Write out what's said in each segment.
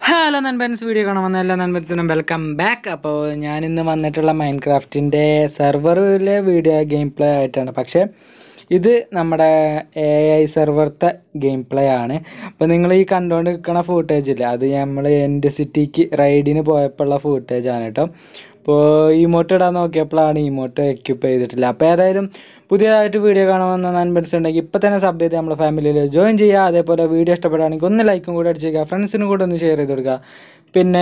Hello നൻപൻസ് video കാണാൻ വന്ന എല്ലാ നൻപൻസിനും വെൽക്കം ബാക്ക് അപ്പോൾ ഞാൻ ഇന്ന് വന്നിട്ടുള്ള മൈൻഡ് ക്രാഫ്റ്റിൻ്റെ സെർവറിലെ വീഡിയോ ഗെയിം പ്ലേ ആയിട്ടാണ് പക്ഷേ ഇത് നമ്മുടെ എ ഐ സെർവറത്തെ ഗെയിം പ്ലേ ആണ് അപ്പോൾ നിങ്ങൾ ഈ കണ്ടുകൊണ്ട് നിൽക്കുന്ന ഫൂട്ടേജ് ഇല്ല അത് നമ്മൾ എൻ്റെ സിറ്റിക്ക് റൈഡിന് പോയപ്പോഴുള്ള ഫൂട്ടേജ് ആണ് കേട്ടോ അപ്പോൾ ഇമോട്ട് ഇടാൻ നോക്കിയപ്പോഴാണ് ഇമോട്ട് എക്യൂപ്പ് ചെയ്തിട്ടില്ല അപ്പോൾ ഏതായാലും പുതിയതായിട്ട് വീഡിയോ കാണാമെന്ന് നൻപൻസ് ഉണ്ടെങ്കിൽ ഇപ്പോൾ തന്നെ സബ് ചെയ്ത് നമ്മുടെ ഫാമിലിയിൽ ജോയിൻ ചെയ്യുക അതേപോലെ വീഡിയോ ഇഷ്ടപ്പെടുകയാണെങ്കിൽ ഒന്ന് ലൈക്കും കൂടെ അടിച്ചേക്കുക ഫ്രണ്ട്സിനും കൂടെ ഒന്ന് ഷെയർ ചെയ്ത് കൊടുക്കുക പിന്നെ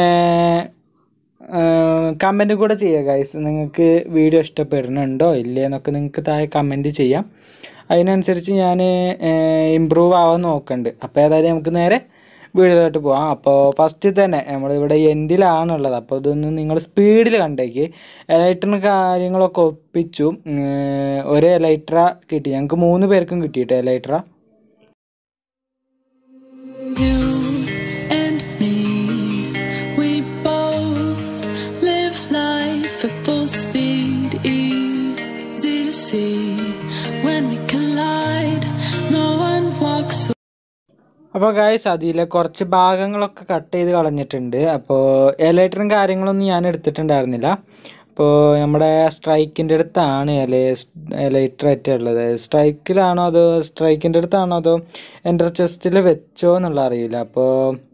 കമൻറ്റ് കൂടെ ചെയ്യുക ഗൈസ് നിങ്ങൾക്ക് വീഡിയോ ഇഷ്ടപ്പെടുന്നുണ്ടോ ഇല്ലേ എന്നൊക്കെ നിങ്ങൾക്ക് താഴെ കമൻറ്റ് ചെയ്യാം അതിനനുസരിച്ച് ഞാൻ ഇമ്പ്രൂവ് ആവാൻ നോക്കുന്നുണ്ട് അപ്പോൾ ഏതായാലും നമുക്ക് നേരെ വീഡിയോയിലോട്ട് പോവാം അപ്പോൾ ഫസ്റ്റ് തന്നെ നമ്മളിവിടെ എൻഡിലാണുള്ളത് അപ്പോൾ ഇതൊന്ന് നിങ്ങൾ സ്പീഡിൽ കണ്ടേക്ക് എലൈറ്ററിന് കാര്യങ്ങളൊക്കെ ഒപ്പിച്ചു ഉം, ഒരു എലൈട്ര കിട്ടി ഞങ്ങൾക്ക് മൂന്ന് പേർക്കും കിട്ടിയിട്ട് elytra You and me, we both live life at full speed. Easy to see when we collide. No one walks അപ്പോൾ ഗായ്സ് അതിലെ കുറച്ച് ഭാഗങ്ങളൊക്കെ കട്ട് ചെയ്ത് കളഞ്ഞിട്ടുണ്ട് അപ്പോൾ എലൈറ്ററും കാര്യങ്ങളൊന്നും ഞാൻ എടുത്തിട്ടുണ്ടായിരുന്നില്ല അപ്പോൾ നമ്മുടെ സ്ട്രൈക്കിൻ്റെ അടുത്താണ് എല എലൈറ്റർ ആയിട്ടുള്ളത് സ്ട്രൈക്കിലാണോ അതോ സ്ട്രൈക്കിൻ്റെ അടുത്താണോ അതോ എൻ്റർ ചെസ്റ്റിൽ വെച്ചോ എന്നുള്ള അറിയില്ല അപ്പോൾ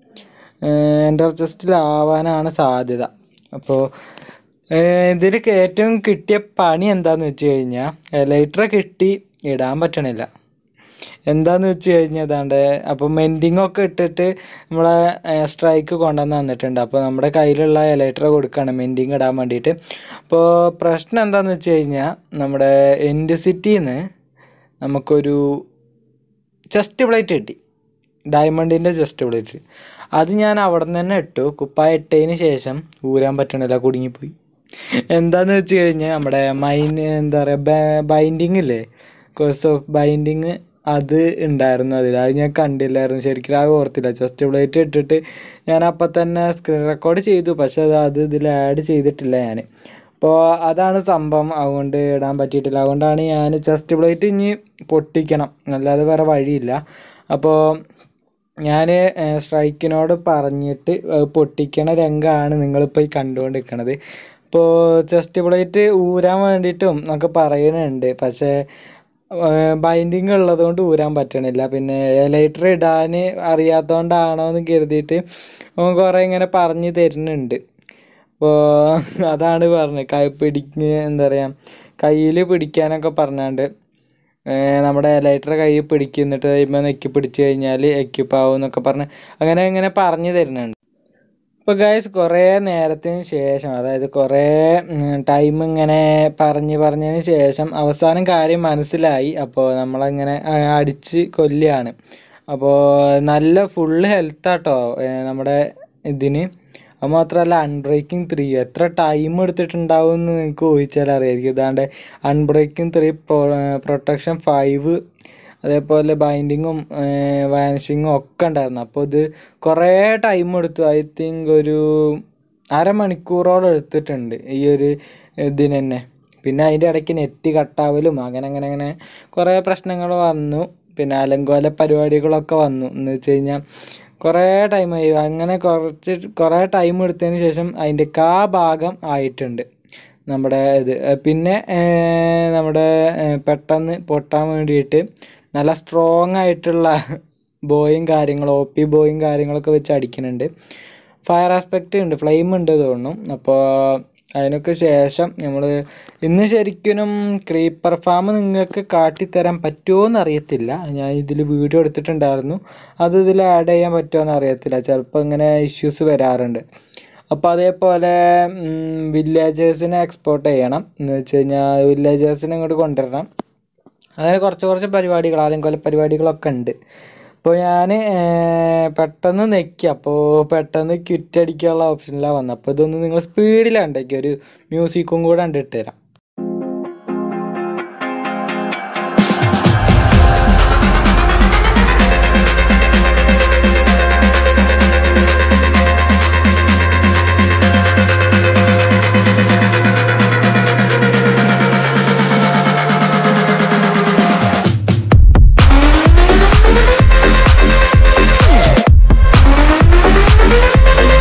എൻ്റർ ചെസ്റ്റിലാവാനാണ് സാധ്യത അപ്പോൾ ഇതിൽ ഏറ്റവും കിട്ടിയ പണി എന്താണെന്ന് വെച്ച് കഴിഞ്ഞാൽ എലൈറ്റർ കിട്ടി ഇടാൻ പറ്റണില്ല എന്താന്ന് വെച്ച് കഴിഞ്ഞാൽ അതാണ്ട് അപ്പോൾ മെൻഡിങ് ഒക്കെ ഇട്ടിട്ട് നമ്മളെ സ്ട്രൈക്ക് കൊണ്ടുവന്ന് തന്നിട്ടുണ്ട് അപ്പോൾ നമ്മുടെ കയ്യിലുള്ള എലൈറ്റർ കൊടുക്കുകയാണ് മെൻഡിങ് ഇടാൻ വേണ്ടിയിട്ട് അപ്പോൾ പ്രശ്നം എന്താന്ന് വെച്ച് കഴിഞ്ഞാൽ നമ്മുടെ എൻഡ് സിറ്റിന്ന് നമുക്കൊരു ചെസ്റ്റ് പ്ലേറ്റ് കിട്ടി ഡയമണ്ടിൻ്റെ ചെസ്റ്റ് പ്ലേറ്റ് അത് ഞാൻ അവിടെ നിന്ന് തന്നെ ഇട്ടു കുപ്പായ ഇട്ടതിന് ശേഷം ഊരാൻ പറ്റണില്ല കുടുങ്ങിപ്പോയി എന്താന്ന് വെച്ച് കഴിഞ്ഞാൽ നമ്മുടെ മൈൻ എന്താ പറയുക ബൈൻഡിങ് ഇല്ലേ കോഴ്സ് ഓഫ് ബൈൻഡിങ് അത് ഉണ്ടായിരുന്നു അതിൽ അത് ഞാൻ കണ്ടില്ലായിരുന്നു ശരിക്കും അത് ഓർത്തില്ല ചെസ്റ്റ് പ്ലേറ്റ് ഇട്ടിട്ട് ഞാൻ അപ്പം തന്നെ സ്ക്രീൻ റെക്കോർഡ് ചെയ്തു പക്ഷെ അത് അത് ഇതിൽ ആഡ് ചെയ്തിട്ടില്ല ഞാൻ അപ്പോൾ അതാണ് സംഭവം അതുകൊണ്ട് ഇടാൻ പറ്റിയിട്ടില്ല അതുകൊണ്ടാണ് ഞാൻ ചെസ്റ്റ് പ്ലേറ്റ് ഇനി പൊട്ടിക്കണം അല്ലാതെ വേറെ വഴിയില്ല അപ്പോൾ ഞാൻ സ്ട്രൈക്കിനോട് പറഞ്ഞിട്ട് അത് പൊട്ടിക്കണ രംഗമാണ് നിങ്ങളിപ്പോൾ ഈ കണ്ടുകൊണ്ടിരിക്കണത് ഇപ്പോൾ ചെസ്റ്റ് പ്ലേറ്റ് ഊരാൻ വേണ്ടിയിട്ടും ഒക്കെ പറയുന്നുണ്ട് പക്ഷേ ബൈൻഡിങ് ഉള്ളതുകൊണ്ട് ഊരാൻ പറ്റണില്ല പിന്നെ എലൈറ്റർ ഇടാൻ അറിയാത്തതുകൊണ്ടാണോ എന്ന് കരുതിയിട്ട് അവൻ കുറേ ഇങ്ങനെ പറഞ്ഞു തരുന്നുണ്ട് അപ്പോൾ അതാണ് പറഞ്ഞത് കൈ പിടിക്ക് എന്താ പറയുക കയ്യിൽ പിടിക്കാനൊക്കെ പറഞ്ഞാണ്ട് ഏർ നമ്മുടെ എലൈറ്റർ കൈ പിടിക്കുന്നിട്ട് കഴിയുമ്പോൾ നെക്കി പിടിച്ച് കഴിഞ്ഞാൽ എക്യുപ്പ് ആവും എന്നൊക്കെ പറഞ്ഞ് അങ്ങനെ ഇങ്ങനെ പറഞ്ഞു തരുന്നുണ്ട് ഇപ്പോൾ ഗൈസ് കുറേ നേരത്തിന് ശേഷം അതായത് കുറേ ടൈം ഇങ്ങനെ പറഞ്ഞ് പറഞ്ഞതിന് ശേഷം അവസാനം കാര്യം മനസ്സിലായി അപ്പോൾ നമ്മളങ്ങനെ ആ, അടിച്ച് കൊല്ലുകയാണ് അപ്പോൾ നല്ല ഫുള്ള് ഹെൽത്താട്ടോ നമ്മുടെ ഇതിന് അത് മാത്രമല്ല അൺബ്രേക്കിംഗ് ത്രീ എത്ര ടൈം എടുത്തിട്ടുണ്ടാവും എന്ന് നിങ്ങൾക്ക് ഊഹിച്ചാൽ അറിയായിരിക്കും ഇതാണ്ട് അൺബ്രേക്കിംഗ് ത്രീ പ്രൊട്ടക്ഷൻ ഫൈവ് അതേപോലെ ബൈൻഡിങ്ങും വാനിഷിങ്ങും ഒക്കെ ഉണ്ടായിരുന്നു അപ്പോൾ ഇത് കുറേ ടൈം എടുത്തു ഐ തിങ്ക് ഒരു അരമണിക്കൂറോളം എടുത്തിട്ടുണ്ട് ഈ ഒരു ഇതിന് തന്നെ പിന്നെ അതിൻ്റെ ഇടയ്ക്ക് നെറ്റ് കട്ടാവലും അങ്ങനെ അങ്ങനെ അങ്ങനെ കുറേ പ്രശ്നങ്ങൾ വന്നു പിന്നെ അലങ്കോല പരിപാടികളൊക്കെ വന്നു എന്ന് വെച്ച് കഴിഞ്ഞാൽ കുറേ ടൈമായി അങ്ങനെ കുറച്ച് കുറേ ടൈം എടുത്തതിന് ശേഷം അതിൻ്റെ കാ ഭാഗം ആയിട്ടുണ്ട് നമ്മുടെ ഇത് ഏർ പിന്നെ ഏർ നമ്മുടെ ഏർ പെട്ടെന്ന് പൊട്ടാൻ വേണ്ടിയിട്ട് നല്ല സ്ട്രോങ് ആയിട്ടുള്ള ബോയും കാര്യങ്ങളും ഒ പി ബോയും കാര്യങ്ങളൊക്കെ വെച്ച് അടിക്കുന്നുണ്ട് ഫയർ ആസ്പെക്റ്റ് ഉണ്ട് ഫ്ലെയിം ഉണ്ട് തോന്നുന്നു അപ്പോൾ അതിനൊക്കെ ശേഷം നമ്മൾ ഇന്ന് ശരിക്കും ക്രീപ്പർ ഫാം നിങ്ങൾക്ക് കാട്ടിത്തരാൻ പറ്റുമോ എന്ന് അറിയത്തില്ല ഞാൻ ഇതിൽ വീഡിയോ എടുത്തിട്ടുണ്ടായിരുന്നു അത് ഇതിൽ ആഡ് ചെയ്യാൻ പറ്റുമോ എന്ന് അറിയത്തില്ല ചിലപ്പോൾ ഇങ്ങനെ ഇഷ്യൂസ് വരാറുണ്ട് അപ്പോൾ അതേപോലെ വില്ലേജേഴ്സിനെ എക്സ്പോർട്ട് ചെയ്യണം എന്ന് വെച്ച് കഴിഞ്ഞാൽ വില്ലേജേഴ്സിനെ ഇങ്ങോട്ട് കൊണ്ടുവരണം അങ്ങനെ കുറച്ച് കുറച്ച് പരിപാടികൾ ആദ്യം കൊല പരിപാടികളൊക്കെ ഉണ്ട് അപ്പോൾ ഞാൻ പെട്ടെന്ന് നെക്കി അപ്പോൾ പെട്ടെന്ന് ക്വിറ്റ് അടിക്കാനുള്ള ഓപ്ഷനിലാണ് വന്നത് അപ്പോൾ ഇതൊന്ന് നിങ്ങൾ സ്പീഡിലുണ്ടാക്കി ഒരു മ്യൂസിക്കും കൂടെ കണ്ടിട്ട് തരാം Thank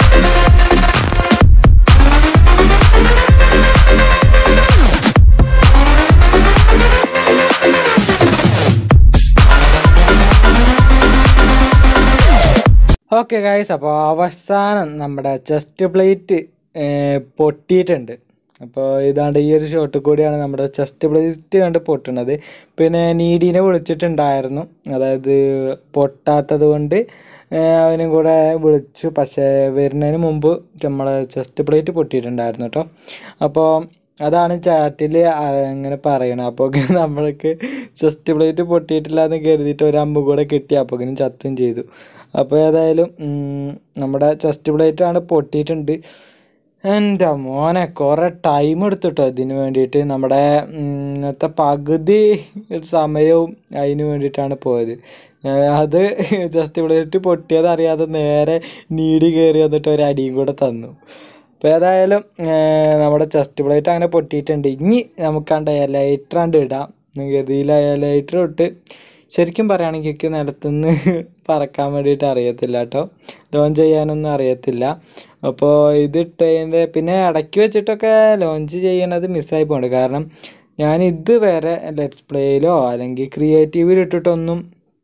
ഓക്കെ ഗായ്സ് അപ്പോൾ അവസാനം നമ്മുടെ ചെസ്റ്റ് പ്ലേറ്റ് പൊട്ടിയിട്ടുണ്ട് അപ്പോൾ ഇതാണ്ട് ഈ ഒരു ഷോട്ട് കൂടിയാണ് നമ്മുടെ ചെസ്റ്റ് പ്ലേറ്റ് കണ്ട് പൊട്ടുന്നത് പിന്നെ നീഡീനെ വിളിച്ചിട്ടുണ്ടായിരുന്നു അതായത് പൊട്ടാത്തത് കൊണ്ട് ഏഹ് അവനും കൂടെ വിളിച്ചു പക്ഷേ വരുന്നതിന് മുമ്പ് നമ്മളെ ചെസ്റ്റ് പ്ലേറ്റ് പൊട്ടിയിട്ടുണ്ടായിരുന്നു കേട്ടോ അപ്പോൾ അതാണ് ചാറ്റിൽ അങ്ങനെ പറയണം അപ്പോൾ നമ്മൾക്ക് ചെസ്റ്റ് പ്ലേറ്റ് പൊട്ടിയിട്ടില്ല എന്ന് കരുതിയിട്ട് ഒരു അമ്പ് കൂടെ കിട്ടി അപ്പോഴേക്കും ചത്തും ചെയ്തു അപ്പോൾ ഏതായാലും ഉം, നമ്മുടെ ചെസ്റ്റ് പ്ലേറ്റ് ആണ് പൊട്ടിയിട്ടുണ്ട് എൻ്റെ മോനെ കുറേ ടൈം എടുത്തിട്ടോ ഇതിന് വേണ്ടിയിട്ട് നമ്മുടെ ഉം, ഇന്നത്തെ പകുതി സമയവും അതിന് വേണ്ടിയിട്ടാണ് പോയത് ഏ, അത് ജസ്റ്റ് പ്ലേറ്റ് പൊട്ടിയത് അറിയാതെ നേരെ നീടി കയറി വന്നിട്ട് ഒരു അടിയും കൂടെ തന്നു അപ്പോൾ ഏതായാലും ഏ, നമ്മുടെ ചെസ്റ്റ് പ്ലേറ്റ് അങ്ങനെ പൊട്ടിയിട്ടുണ്ട് ഇനി നമുക്കാണ്ട് ലൈറ്റർ ആണ്ട് ഇടാം എന്ന് കരുതി ലൈറ്റർ ഇട്ട് ശരിക്കും പറയുകയാണെങ്കിൽ എനിക്ക് നിലത്തുനിന്ന് പറക്കാൻ വേണ്ടിയിട്ട് അറിയത്തില്ല കേട്ടോ ലോഞ്ച് ചെയ്യാനൊന്നും അറിയത്തില്ല അപ്പോൾ ഇതിട്ടതിൻ്റെ പിന്നെ ഇടയ്ക്ക് വെച്ചിട്ടൊക്കെ ലോഞ്ച് ചെയ്യണത് മിസ്സായി പോകുന്നുണ്ട് കാരണം ഞാൻ ഇതുവരെ ലെറ്റ്സ് പ്ലേയിലോ അല്ലെങ്കിൽ ക്രിയേറ്റീവിൽ ഇട്ടിട്ടൊന്നും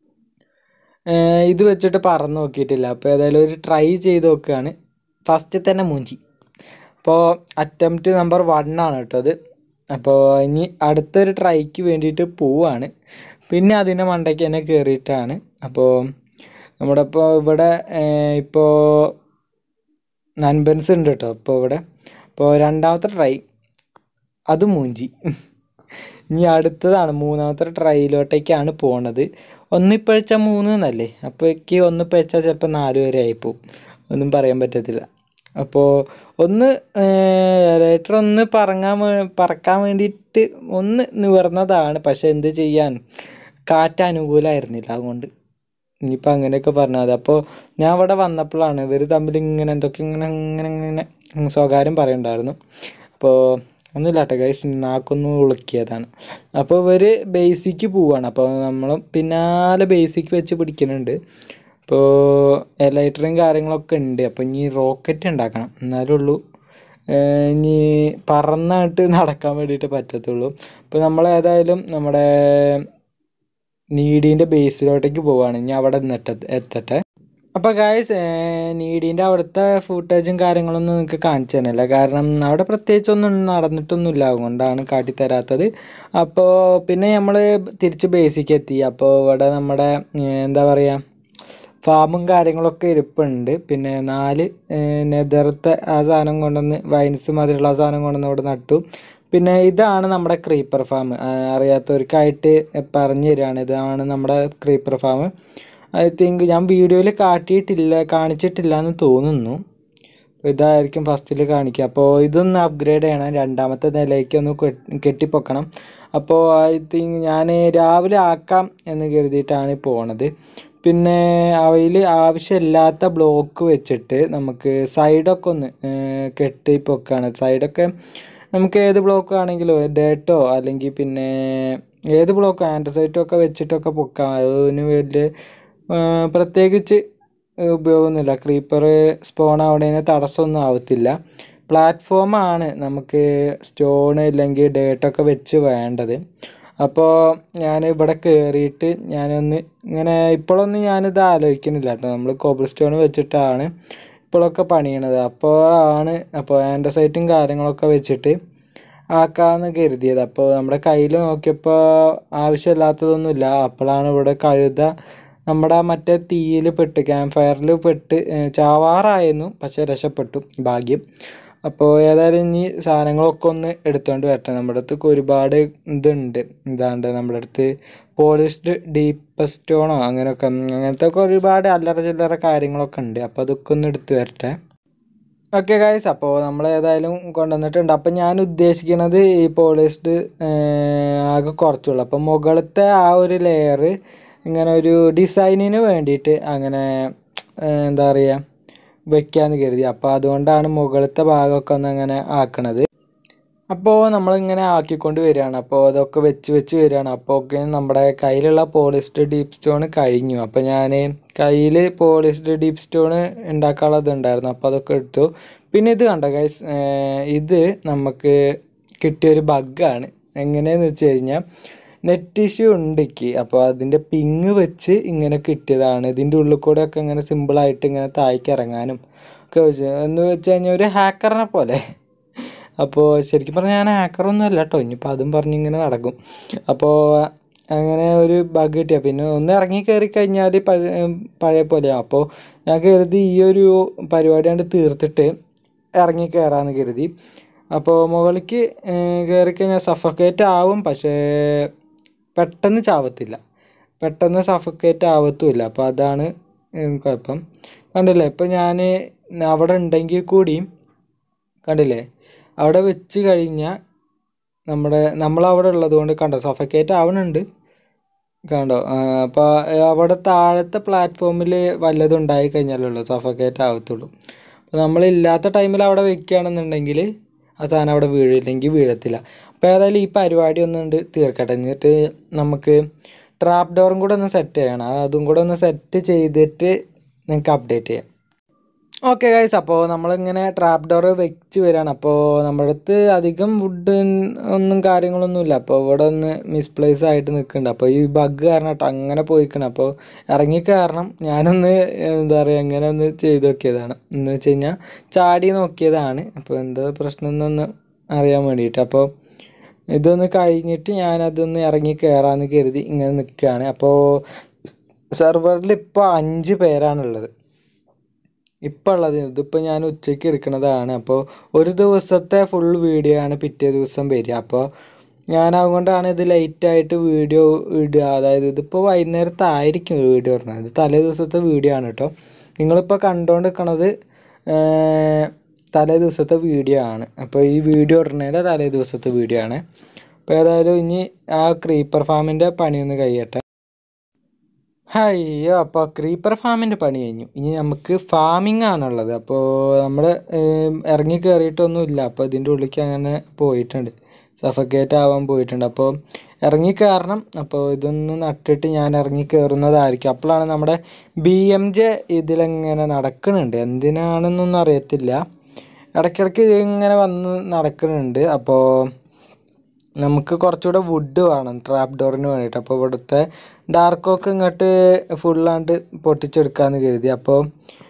ഏഹ് ഇത് വെച്ചിട്ട് പറന്ന് നോക്കിയിട്ടില്ല അപ്പോൾ ഏതായാലും ഒരു ട്രൈ ചെയ്ത് നോക്കുകയാണ് ഫസ്റ്റ് തന്നെ മൂഞ്ചി അപ്പോൾ അറ്റംപ്റ്റ് നമ്പർ വൺ ആണ് കേട്ടോ അത് അപ്പോൾ ഇനി അടുത്തൊരു ട്രൈക്ക് വേണ്ടിയിട്ട് പോവാണ് പിന്നെ അതിൻ്റെ മണ്ടയ്ക്ക് തന്നെ കയറിയിട്ടാണ് അപ്പോൾ നമ്മുടെ ഇപ്പോൾ ഇവിടെ ഇപ്പോൾ നൻപൻസ് ഉണ്ട് കേട്ടോ ഇപ്പോൾ ഇവിടെ അപ്പോൾ രണ്ടാമത്തെ ട്രൈ അത് മൂഞ്ചി ഇനി അടുത്തതാണ് മൂന്നാമത്തെ ട്രൈയിലോട്ടേക്കാണ് പോണത് ഒന്നിപ്പഴിച്ച മൂന്ന് എന്നല്ലേ അപ്പോഴേക്ക് ഒന്ന് പഴിച്ചാൽ ചിലപ്പോൾ നാല് വരെ ആയിപ്പോവും ഒന്നും പറയാൻ പറ്റത്തില്ല അപ്പോൾ ഒന്ന് ലേറ്റർ ഒന്ന് പറങ്ങാൻ വേ- പറക്കാൻ വേണ്ടിയിട്ട് ഒന്ന് നിവർന്നതാണ് പക്ഷെ എന്ത് ചെയ്യാൻ കാറ്റ് അനുകൂലമായിരുന്നില്ല അതുകൊണ്ട് ഇനിയിപ്പോൾ അങ്ങനെയൊക്കെ പറഞ്ഞാൽ മതി അപ്പോൾ ഞാൻ ഇവിടെ വന്നപ്പോഴാണ് ഇവർ തമ്മിൽ ഇങ്ങനെ എന്തൊക്കെ ഇങ്ങനെ ഇങ്ങനെ ഇങ്ങനെ സ്വകാര്യം പറയുന്നുണ്ടായിരുന്നു അപ്പോൾ ഒന്നുമില്ല കേട്ടോ ഗൈസ് നാക്കൊന്ന് ഉളുക്കിയതാണ് അപ്പോൾ ഇവർ ബേസിക്ക് പോവാണ് അപ്പോൾ നമ്മൾ പിന്നാലെ ബേസിക്ക് വെച്ച് പിടിക്കുന്നുണ്ട് അപ്പോൾ എലൈറ്ററും കാര്യങ്ങളൊക്കെ ഉണ്ട് അപ്പോൾ ഇനി റോക്കറ്റ് ഉണ്ടാക്കണം എന്നാലേ ഉള്ളൂ ഏഹ് ഇനി പറന്നായിട്ട് നടക്കാൻ വേണ്ടിയിട്ട് പറ്റത്തുള്ളൂ അപ്പോൾ നമ്മൾ ഏതായാലും നമ്മുടെ നീഡീൻ്റെ ബേസിലോട്ടേക്ക് പോവാണ് ഇനി അവിടെ നിന്നിട്ട് എത്തട്ടെ അപ്പോൾ ഗായ്സ് നീഡീൻ്റെ അവിടുത്തെ ഫുട്ടേജും കാര്യങ്ങളൊന്നും നിങ്ങൾക്ക് കാണിച്ചു തന്നില്ല കാരണം അവിടെ പ്രത്യേകിച്ചൊന്നും നടന്നിട്ടൊന്നുമില്ല അതുകൊണ്ടാണ് കാട്ടിത്തരാത്തത് അപ്പോൾ പിന്നെ നമ്മൾ തിരിച്ച് ബേസിക്ക് എത്തി അപ്പോൾ ഇവിടെ നമ്മുടെ ഏഹ് എന്താ പറയുക ഫാമും കാര്യങ്ങളൊക്കെ ഇരിപ്പുണ്ട് പിന്നെ നാല് നെതറത്തെ ആ സാധനം കൊണ്ടുവന്ന് വൈൻസ് മാതിരിയുള്ള ആ സാധനം കൊണ്ടുവന്ന് ഇവിടെ നട്ടു പിന്നെ ഇതാണ് നമ്മുടെ ക്രീപ്പർ ഫാം അറിയാത്തവർക്കായിട്ട് പറഞ്ഞു തരികയാണ് ഇതാണ് നമ്മുടെ ക്രീപ്പർ ഫാം ഐ തിങ്ക് ഞാൻ വീഡിയോയിൽ കാട്ടിയിട്ടില്ല കാണിച്ചിട്ടില്ല എന്ന് തോന്നുന്നു അപ്പോൾ ഇതായിരിക്കും ഫസ്റ്റിൽ കാണിക്കുക അപ്പോൾ ഇതൊന്ന് അപ്ഗ്രേഡ് ചെയ്യണം രണ്ടാമത്തെ നിലയ്ക്ക് ഒന്ന് കെട്ടി- കെട്ടിപ്പൊക്കണം അപ്പോൾ ഐ തിങ്ക് ഞാൻ രാവിലെ ആക്കാം എന്ന് കരുതിയിട്ടാണ് പോണത് പിന്നെ അവയിൽ ആവശ്യമില്ലാത്ത ബ്ലോക്ക് വെച്ചിട്ട് നമുക്ക് സൈഡൊക്കെ ഒന്ന് ഏഹ്, കെട്ടിപ്പൊക്കാണ് സൈഡൊക്കെ നമുക്ക് ഏത് ബ്ലോക്ക് ആണെങ്കിലും ഡേട്ടോ അല്ലെങ്കിൽ പിന്നെ ഏത് ബ്ലോക്ക് ആൻഡ്രസൈറ്റോ ഒക്കെ വെച്ചിട്ടൊക്കെ പൊക്കാം അതിന് വലിയ ഏഹ്, പ്രത്യേകിച്ച് ഉപയോഗമൊന്നുമില്ല ക്രീപ്പർ സ്പോൺ ആവണതിന് തടസ്സമൊന്നും ആവത്തില്ല പ്ലാറ്റ്ഫോമാണ് നമുക്ക് സ്റ്റോൺ ഇല്ലെങ്കിൽ ഡേട്ടൊക്കെ വെച്ച് വേണ്ടത് അപ്പോൾ ഞാൻ ഇവിടെ കയറിയിട്ട് ഞാനൊന്ന് ഇങ്ങനെ ഇപ്പോഴൊന്നും ഞാനിത് ആലോചിക്കുന്നില്ല കേട്ടോ നമ്മൾ കോബിൾ സ്റ്റോൺ വെച്ചിട്ടാണ് ഇപ്പോഴൊക്കെ പണിയണത് അപ്പോഴാണ് അപ്പോൾ ആൻഡസൈറ്റും കാര്യങ്ങളൊക്കെ വെച്ചിട്ട് ആക്കാമെന്ന് കരുതിയത് അപ്പോൾ നമ്മുടെ കയ്യിൽ നോക്കിയപ്പോൾ ആവശ്യമില്ലാത്തതൊന്നുമില്ല അപ്പോഴാണ് ഇവിടെ കഴുത നമ്മുടെ ആ മറ്റേ തീയിൽ പെട്ട് ക്യാമ്പ് ഫയറിൽ പെട്ട് ഏഹ് ചാവാറായിരുന്നു പക്ഷേ രക്ഷപ്പെട്ടു ഭാഗ്യം അപ്പോൾ ഏതായാലും ഇനി സാധനങ്ങളൊക്കെ ഒന്ന് എടുത്തുകൊണ്ട് വരട്ടെ നമ്മുടെ അടുത്ത് ഒരുപാട് ഇതുണ്ട് ഇതാണ്ട് നമ്മുടെ അടുത്ത് പോളിഷ്ഡ് ഡീപ്പ് സ്റ്റോണോ അങ്ങനെയൊക്കെ ഉം, അങ്ങനത്തെ ഒക്കെ ഒരുപാട് അല്ലറ ചില്ലറ കാര്യങ്ങളൊക്കെ ഉണ്ട് അപ്പോൾ അതൊക്കെ ഒന്ന് എടുത്തു വരട്ടെ ഓക്കെ ഗൈസ് അപ്പോൾ നമ്മൾ ഏതായാലും കൊണ്ടുവന്നിട്ടുണ്ട് അപ്പം ഞാൻ ഉദ്ദേശിക്കുന്നത് ഈ പോളിഷ്ഡ് ആകെ കുറച്ചുള്ളൂ അപ്പം മുകളിലത്തെ ആ ഒരു ലെയർ ഇങ്ങനെ ഒരു ഡിസൈനിന് വേണ്ടിയിട്ട് അങ്ങനെ ഏഹ്, എന്താ പറയുക വെക്കാന്ന് കരുതി അപ്പോൾ അതുകൊണ്ടാണ് മുകളിലത്തെ ഭാഗമൊക്കെ ഒന്ന് അങ്ങനെ ആക്കണത് അപ്പോൾ നമ്മളിങ്ങനെ ആക്കിക്കൊണ്ട് വരികയാണ് അപ്പോൾ അതൊക്കെ വെച്ച് വെച്ച് വരികയാണ് അപ്പോൾ ഒക്കെ നമ്മുടെ കയ്യിലുള്ള പോളിസ്റ്റർ ഡീപ്പ് സ്റ്റോൺ കഴിഞ്ഞു അപ്പോൾ ഞാൻ കയ്യിൽ പോളിസ്റ്റർ ഡീപ്പ് സ്റ്റോൺ ഉണ്ടാക്കാനുള്ളത് ഉണ്ടായിരുന്നു അപ്പോൾ അതൊക്കെ എടുത്തു പിന്നെ ഇത് കണ്ടോ ഗൈസ് ഇത് നമുക്ക് കിട്ടിയൊരു ബഗ്ഗാണ് എങ്ങനെയെന്ന് വെച്ച് കഴിഞ്ഞാൽ നെറ്റ് ഇഷ്യൂ ഉണ്ട് എനിക്ക് അപ്പോൾ അതിൻ്റെ പിങ് വെച്ച് ഇങ്ങനെ കിട്ടിയതാണ് ഇതിൻ്റെ ഉള്ളിൽ കൂടെ ഒക്കെ ഇങ്ങനെ സിമ്പിളായിട്ട് ഇങ്ങനെ താഴേക്ക് ഇറങ്ങാനും ഒക്കെ വെച്ച് എന്ന് വെച്ച് കഴിഞ്ഞാൽ ഒരു ഹാക്കറിനെ പോലെ അപ്പോൾ ശരിക്കും പറഞ്ഞാൽ ഞാൻ ഹാക്കറൊന്നും അല്ല കേട്ടോ ഇനിയിപ്പോൾ അതും പറഞ്ഞിങ്ങനെ നടക്കും അപ്പോൾ അങ്ങനെ ഒരു ബഗ് കിട്ടിയ പിന്നെ ഒന്ന് ഇറങ്ങി കയറി കഴിഞ്ഞാൽ പഴയ പഴയ പോലെയാണ് അപ്പോൾ ഞാൻ കരുതി ഈ ഒരു പരിപാടി കണ്ട് തീർത്തിട്ട് ഇറങ്ങി കയറാമെന്ന് കരുതി അപ്പോൾ മുകളിലേക്ക് കയറി കഴിഞ്ഞാൽ സഫക്കേറ്റ് ആവും പക്ഷേ പെട്ടെന്ന് ചാവത്തില്ല പെട്ടെന്ന് സഫക്കേറ്റ് ആവത്തുമില്ല അപ്പോൾ അതാണ് ഉം, കുഴപ്പം കണ്ടില്ലേ ഇപ്പം ഞാൻ അവിടെ ഉണ്ടെങ്കിൽ കൂടിയും കണ്ടില്ലേ അവിടെ വെച്ച് കഴിഞ്ഞാൽ നമ്മുടെ നമ്മളവിടെ ഉള്ളത് കൊണ്ട് കണ്ടോ സഫക്കേറ്റ് ആവണുണ്ട് കണ്ടോ അപ്പോൾ അവിടെ താഴത്തെ പ്ലാറ്റ്ഫോമിൽ വല്ലതും ഉണ്ടായി കഴിഞ്ഞാലുള്ളൂ സഫക്കേറ്റ് ആവത്തുള്ളൂ അപ്പോൾ നമ്മളില്ലാത്ത ടൈമിൽ അവിടെ വെക്കുകയാണെന്നുണ്ടെങ്കിൽ ആ സാധനം അവിടെ വീഴില്ലെങ്കിൽ വീഴത്തില്ല അപ്പോൾ ഏതായാലും ഈ പരിപാടി ഒന്നുണ്ട് തീർക്കട്ടെ എന്നിട്ട് നമുക്ക് ട്രാപ്പ് ഡോറും കൂടെ ഒന്ന് സെറ്റ് ചെയ്യണം അതും കൂടെ ഒന്ന് സെറ്റ് ചെയ്തിട്ട് നിങ്ങൾക്ക് അപ്ഡേറ്റ് ചെയ്യാം ഓക്കെ ഗൈസ് അപ്പോൾ നമ്മളിങ്ങനെ ട്രാപ്പ് ഡോർ വെച്ച് വരികയാണ് അപ്പോൾ നമ്മുടെ അടുത്ത് അധികം വുഡ് ഒന്നും കാര്യങ്ങളൊന്നുമില്ല അപ്പോൾ ഇവിടെ ഒന്ന് മിസ്പ്ലേസ് ആയിട്ട് നിൽക്കുന്നുണ്ട് അപ്പോൾ ഈ ബഗ് കാരണം കേട്ടോ അങ്ങനെ പോയിക്കണം അപ്പോൾ ഇറങ്ങി കാരണം ഞാനൊന്ന് എന്താ പറയുക അങ്ങനെ ഒന്ന് ചെയ്ത് നോക്കിയതാണ് എന്ന് വെച്ച് കഴിഞ്ഞാൽ ചാടി നോക്കിയതാണ് അപ്പോൾ എന്താ പ്രശ്നം എന്നൊന്ന് അറിയാൻ വേണ്ടിയിട്ട് അപ്പോൾ ഇതൊന്ന് കഴിഞ്ഞിട്ട് ഞാനതൊന്ന് ഇറങ്ങി കയറാമെന്ന് കരുതി ഇങ്ങനെ നിൽക്കുകയാണ് അപ്പോൾ സെർവറിൽ ഇപ്പോൾ അഞ്ച് പേരാണുള്ളത് ഇപ്പോൾ ഉള്ളത് ഇതിപ്പോൾ ഞാൻ ഉച്ചയ്ക്ക് എടുക്കുന്നതാണ് അപ്പോൾ ഒരു ദിവസത്തെ ഫുൾ വീഡിയോ ആണ് പിറ്റേ ദിവസം വരിക അപ്പോൾ ഞാൻ അതുകൊണ്ടാണ് ഇത് ലേറ്റായിട്ട് വീഡിയോ ഇടുക അതായത് ഇതിപ്പോൾ വൈകുന്നേരത്തായിരിക്കും വീഡിയോ ഇടുന്നത് ഇത് തലേ ദിവസത്തെ വീഡിയോ ആണ് കേട്ടോ നിങ്ങളിപ്പോൾ കണ്ടുകൊണ്ട് നിൽക്കണത് തലേ ദിവസത്തെ വീഡിയോ ആണ് അപ്പോൾ ഈ വീഡിയോ ഇടുന്നതിൻ്റെ തലേ ദിവസത്തെ വീഡിയോ ആണ് അപ്പോൾ ഏതായാലും ഇനി ആ ക്രീപ്പർ ഫാമിൻ്റെ പണിയൊന്ന് കഴിയട്ടെ അയ്യോ അപ്പോൾ ക്രീപ്പർ ഫാമിൻ്റെ പണി കഴിഞ്ഞു ഇനി നമുക്ക് ഫാമിംഗ് ആണുള്ളത് അപ്പോൾ നമ്മൾ ഇറങ്ങി കയറിയിട്ടൊന്നുമില്ല അപ്പോൾ ഇതിൻ്റെ ഉള്ളിലേക്ക് അങ്ങനെ പോയിട്ടുണ്ട് സഫക്കേറ്റ് ആവാൻ പോയിട്ടുണ്ട് അപ്പോൾ ഇറങ്ങി കയറണം അപ്പോൾ ഇതൊന്ന് നട്ടിട്ട് ഞാൻ ഇറങ്ങി കയറുന്നതായിരിക്കും അപ്പോഴാണ് നമ്മുടെ ബി എം ജെ ഇതിലെങ്ങനെ നടക്കുന്നുണ്ട് എന്തിനാണെന്നൊന്നും അറിയത്തില്ല ഇടയ്ക്കിടയ്ക്ക് ഇതിങ്ങനെ വന്ന് നടക്കുന്നുണ്ട് അപ്പോൾ നമുക്ക് കുറച്ചുകൂടെ വുഡ് വേണം ട്രാപ്പ് ഡോറിന് വേണ്ടിയിട്ട് അപ്പോൾ ഇവിടുത്തെ ഡാർക്കൊക്കെ ഇങ്ങോട്ട് ഫുള്ളാണ്ട് പൊട്ടിച്ചെടുക്കാമെന്ന് കരുതി അപ്പോൾ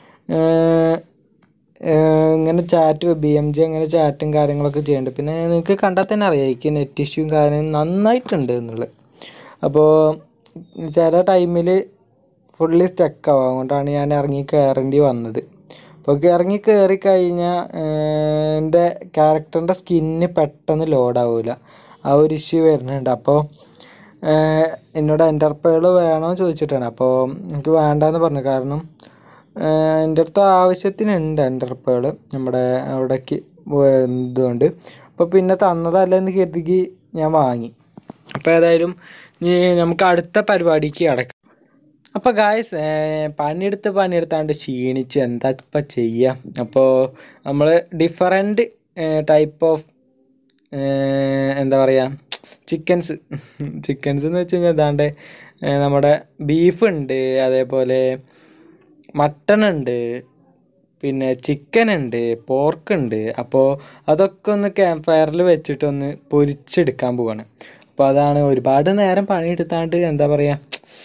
ഇങ്ങനെ ചാറ്റ് ബി എം ജി അങ്ങനെ ചാറ്റും കാര്യങ്ങളൊക്കെ ചെയ്യുന്നുണ്ട് പിന്നെ നിങ്ങൾക്ക് കണ്ടാൽ തന്നെ അറിയാം എനിക്ക് നെറ്റ് ഇഷ്യൂവും കാര്യം നന്നായിട്ടുണ്ട് എന്നുള്ളത് അപ്പോൾ ചില ടൈമിൽ ഫുള്ളി സ്റ്റക്കാവും അതുകൊണ്ടാണ് ഞാൻ ഇറങ്ങി കയറേണ്ടി വന്നത് അപ്പോൾ ഇറങ്ങി കയറി കഴിഞ്ഞാൽ എൻ്റെ ക്യാരക്ടറിൻ്റെ സ്കിന്ന് പെട്ടെന്ന് ലോഡാവില്ല ആ ഒരു ഇഷ്യൂ വരുന്നുണ്ട് അപ്പോൾ എന്നോട് എൻ്റർപേൾ വേണോ ചോദിച്ചിട്ടാണ് അപ്പോൾ എനിക്ക് വേണ്ടാന്ന് പറഞ്ഞു കാരണം എൻ്റെ അടുത്ത് ആവശ്യത്തിനുണ്ട് എൻ്റർപേൾ നമ്മുടെ അവിടേക്ക് ഇതുകൊണ്ട് അപ്പോൾ പിന്നെ തന്നതല്ലെന്ന് കരുതി ഞാൻ വാങ്ങി അപ്പോൾ ഏതായാലും ഇനി നമുക്ക് അടുത്ത പരിപാടിക്ക് അടക്കാം അപ്പോൾ ഗായ്സ് പണിയെടുത്ത് പണിയെടുത്താണ്ട് ക്ഷീണിച്ച് എന്താ ഇപ്പം ചെയ്യുക അപ്പോൾ നമ്മൾ ഡിഫറെൻറ്റ് ടൈപ്പ് ഓഫ് എന്താ പറയുക ചിക്കൻസ് ചിക്കൻസ് എന്ന് വെച്ച് കഴിഞ്ഞാൽ ഇതാണ്ട് നമ്മുടെ ബീഫ് ഉണ്ട് അതേപോലെ മട്ടൺ ഉണ്ട് പിന്നെ ചിക്കൻ ഉണ്ട് പോർക്ക് ഉണ്ട് അപ്പോൾ അതൊക്കെ ഒന്ന് ക്യാമ്പ് ഫയറിൽ വെച്ചിട്ടൊന്ന് പൊരിച്ചെടുക്കാൻ പോവാണ് അപ്പോൾ അതാണ് ഒരുപാട് നേരം പണിയെടുത്താണ്ട് എന്താ പറയുക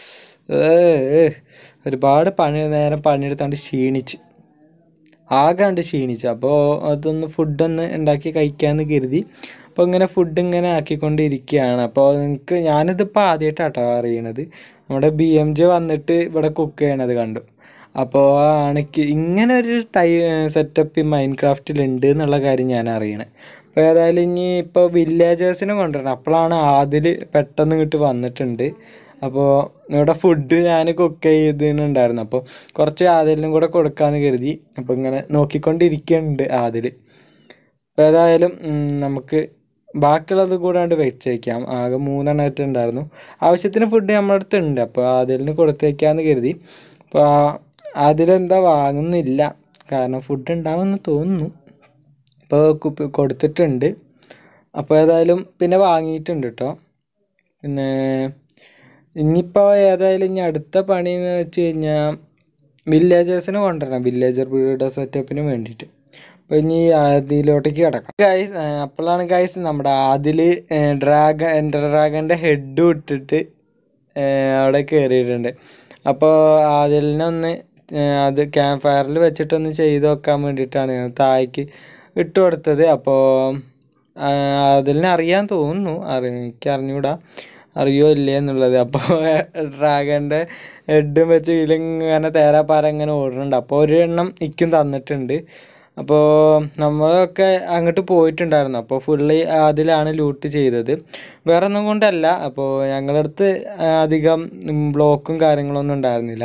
ഒരുപാട് പണി നേരം പണിയെടുത്താണ്ട് ക്ഷീണിച്ച് ആകാണ്ട് ക്ഷീണിച്ചു അപ്പോൾ അതൊന്ന് ഫുഡൊന്ന് ഉണ്ടാക്കി കഴിക്കാമെന്ന് കരുതി അപ്പോൾ ഇങ്ങനെ ഫുഡ് ഇങ്ങനെ ആക്കിക്കൊണ്ടിരിക്കുകയാണ് അപ്പോൾ നിങ്ങൾക്ക് ഞാനിതിപ്പോൾ ആദ്യമായിട്ടാട്ടോ അറിയണത് നമ്മുടെ ബി എം ജെ വന്നിട്ട് ഇവിടെ കുക്ക് ചെയ്യണത് കണ്ടു അപ്പോൾ ആണെങ്കിൽ ഇങ്ങനെ ഒരു ടൈ സെറ്റപ്പ് ഈ മൈൻഡ് ക്രാഫ്റ്റിലുണ്ട് എന്നുള്ള കാര്യം ഞാൻ അറിയണേ അപ്പോൾ ഏതായാലും ഇനി ഇപ്പോൾ വില്ലേജേഴ്സിനെ കൊണ്ടുവരണം അപ്പോഴാണ് ആദിൽ പെട്ടെന്ന് ഇങ്ങോട്ട് വന്നിട്ടുണ്ട് അപ്പോൾ ഇവിടെ ഫുഡ് ഞാൻ കുക്ക് ചെയ്തിട്ടുണ്ടായിരുന്നു അപ്പോൾ കുറച്ച് ആദിലിനും കൂടെ കൊടുക്കാമെന്ന് കരുതി അപ്പോൾ ഇങ്ങനെ നോക്കിക്കൊണ്ടിരിക്കുന്നുണ്ട് ആദിൽ അപ്പോൾ ഏതായാലും നമുക്ക് ബാക്കിയുള്ളത് കൂടാണ്ട് വെച്ചേക്കാം ആകെ മൂന്നെണ്ണമായിട്ട് ഉണ്ടായിരുന്നു ആവശ്യത്തിന് ഫുഡ് നമ്മുടെ അടുത്ത് ഉണ്ട് അപ്പോൾ ആദിലിന് കൊടുത്തേക്കാന്ന് കരുതി അപ്പോൾ അതിലെന്താ വാങ്ങുന്നില്ല കാരണം ഫുഡ് ഉണ്ടാവുമെന്ന് തോന്നുന്നു അപ്പോൾ കുപ്പി കൊടുത്തിട്ടുണ്ട് അപ്പോൾ ഏതായാലും പിന്നെ വാങ്ങിയിട്ടുണ്ട് കേട്ടോ പിന്നെ ഇനിയിപ്പോൾ ഏതായാലും ഇനി അടുത്ത പണി എന്ന് വെച്ച് കഴിഞ്ഞാൽ വില്ലേജേഴ്സിനെ കൊണ്ടുവരണം വില്ലേജർ ബ്രീഡർ സെറ്റപ്പിന് വേണ്ടിയിട്ട് അപ്പോൾ ഇനി അതിലോട്ടേക്ക് കിടക്കാം ഗൈസ് അപ്പോഴാണ് ഗൈസ് നമ്മുടെ അതിൽ ഡ്രാഗൺ എൻ്റർ ഡ്രാഗൻ്റെ ഹെഡ് ഇട്ടിട്ട് ഏഹ് അവിടെ കയറിയിട്ടുണ്ട് അപ്പോൾ അതിലിനൊന്ന് ഏഹ് അത് ക്യാമ്പ് ഫയറിൽ വെച്ചിട്ടൊന്ന് ചെയ്ത് നോക്കാൻ വേണ്ടിയിട്ടാണ് ഞാൻ താഴേക്ക് ഇട്ട് കൊടുത്തത് അപ്പോൾ അതിലിനെ അറിയാൻ തോന്നുന്നു അറി എനിക്ക് അറിഞ്ഞൂടാ അറിയോ ഇല്ലേ എന്നുള്ളത് അപ്പോൾ ഡ്രാഗൻ്റെ ഹെഡും വെച്ച് ഇതിലിങ്ങനെ തേരാപ്പാര ഇങ്ങനെ ഓടുന്നുണ്ട് അപ്പോൾ ഒരു എണ്ണം ഇക്കും തന്നിട്ടുണ്ട് അപ്പോൾ നമ്മളൊക്കെ അങ്ങോട്ട് പോയിട്ടുണ്ടായിരുന്നു അപ്പോൾ ഫുള്ളി അതിലാണ് ലൂട്ട് ചെയ്തത് വേറെ ഒന്നും കൊണ്ടല്ല അപ്പോൾ ഞങ്ങളുടെ അടുത്ത് അധികം ബ്ലോക്കും കാര്യങ്ങളൊന്നും ഉണ്ടായിരുന്നില്ല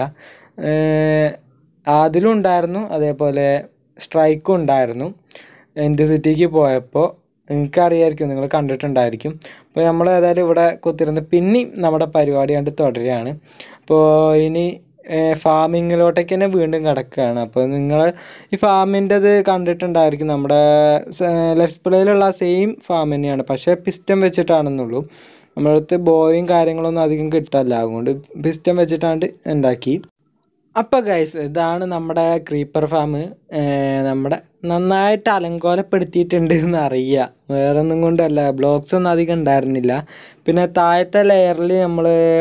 ഏഹ് അതിലും ഉണ്ടായിരുന്നു അതേപോലെ സ്ട്രൈക്കും ഉണ്ടായിരുന്നു എൻ്റെ സിറ്റിക്ക് പോയപ്പോൾ നിങ്ങൾക്കറിയായിരിക്കും നിങ്ങൾ കണ്ടിട്ടുണ്ടായിരിക്കും അപ്പോൾ നമ്മൾ ഏതായാലും ഇവിടെ കുത്തിരുന്ന് പിന്നെയും നമ്മുടെ പരിപാടി കണ്ട് തുടരുകയാണ് അപ്പോൾ ഇനി ഫാമിങ്ങിലോട്ടേക്ക് തന്നെ വീണ്ടും കിടക്കുകയാണ് അപ്പോൾ നിങ്ങൾ ഈ ഫാമിൻ്റെത് കണ്ടിട്ടുണ്ടായിരിക്കും നമ്മുടെ ലെറ്റ്സ് പ്ലേയിലുള്ള സെയിം ഫാം തന്നെയാണ് പക്ഷേ പിസ്റ്റം വെച്ചിട്ടാണെന്നുള്ളൂ നമ്മുടെ അടുത്ത് ബോയും കാര്യങ്ങളൊന്നും അധികം കിട്ടല്ല അതുകൊണ്ട് പിസ്റ്റം വെച്ചിട്ടാണ്ട് ഉണ്ടാക്കി അപ്പോൾ ഗൈസ് ഇതാണ് നമ്മുടെ ക്രീപ്പർ ഫാം നമ്മുടെ നന്നായിട്ട് അലങ്കോലപ്പെടുത്തിയിട്ടുണ്ട് എന്ന് അറിയുക വേറെ ഒന്നും കൊണ്ടല്ല ബ്ലോക്സ് ഒന്നും അധികം ഉണ്ടായിരുന്നില്ല പിന്നെ താഴത്തെ ലെയറിൽ നമ്മൾ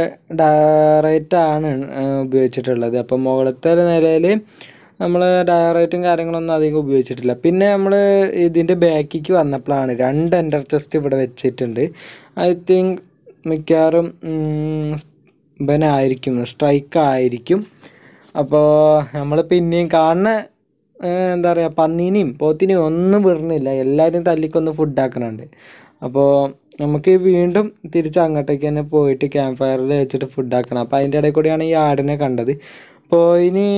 ഡയറേറ്റ് ആണ് ഉപയോഗിച്ചിട്ടുള്ളത് അപ്പോൾ മുകളിലത്തെ നിലയിൽ നമ്മൾ ഡയറേറ്റും കാര്യങ്ങളൊന്നും അധികം ഉപയോഗിച്ചിട്ടില്ല പിന്നെ നമ്മൾ ഇതിൻ്റെ ബാക്കിക്ക് വന്നപ്പോഴാണ് രണ്ട് എൻ്റർ ചെസ്റ്റ് ഇവിടെ വെച്ചിട്ടുണ്ട് ഐ തിങ്ക് മിക്കവാറും ഇവനായിരിക്കും സ്ട്രൈക്ക് ആയിരിക്കും അപ്പോൾ നമ്മൾ പിന്നെയും കാണുന്ന ഏഹ് എന്താ പറയുക പന്നീനെയും പോത്തിനെയും ഒന്നും വിടണില്ല എല്ലാവരും തല്ലിക്കൊന്ന് ഫുഡാക്കണുണ്ട് അപ്പോൾ നമുക്ക് വീണ്ടും തിരിച്ച് അങ്ങോട്ടേക്ക് തന്നെ പോയിട്ട് ക്യാമ്പ് ഫയറിൽ വെച്ചിട്ട് ഫുഡാക്കണം അപ്പോൾ അതിൻ്റെ ഇടയിൽ കൂടിയാണ് ഈ ആടിനെ കണ്ടത് അപ്പോൾ ഇനി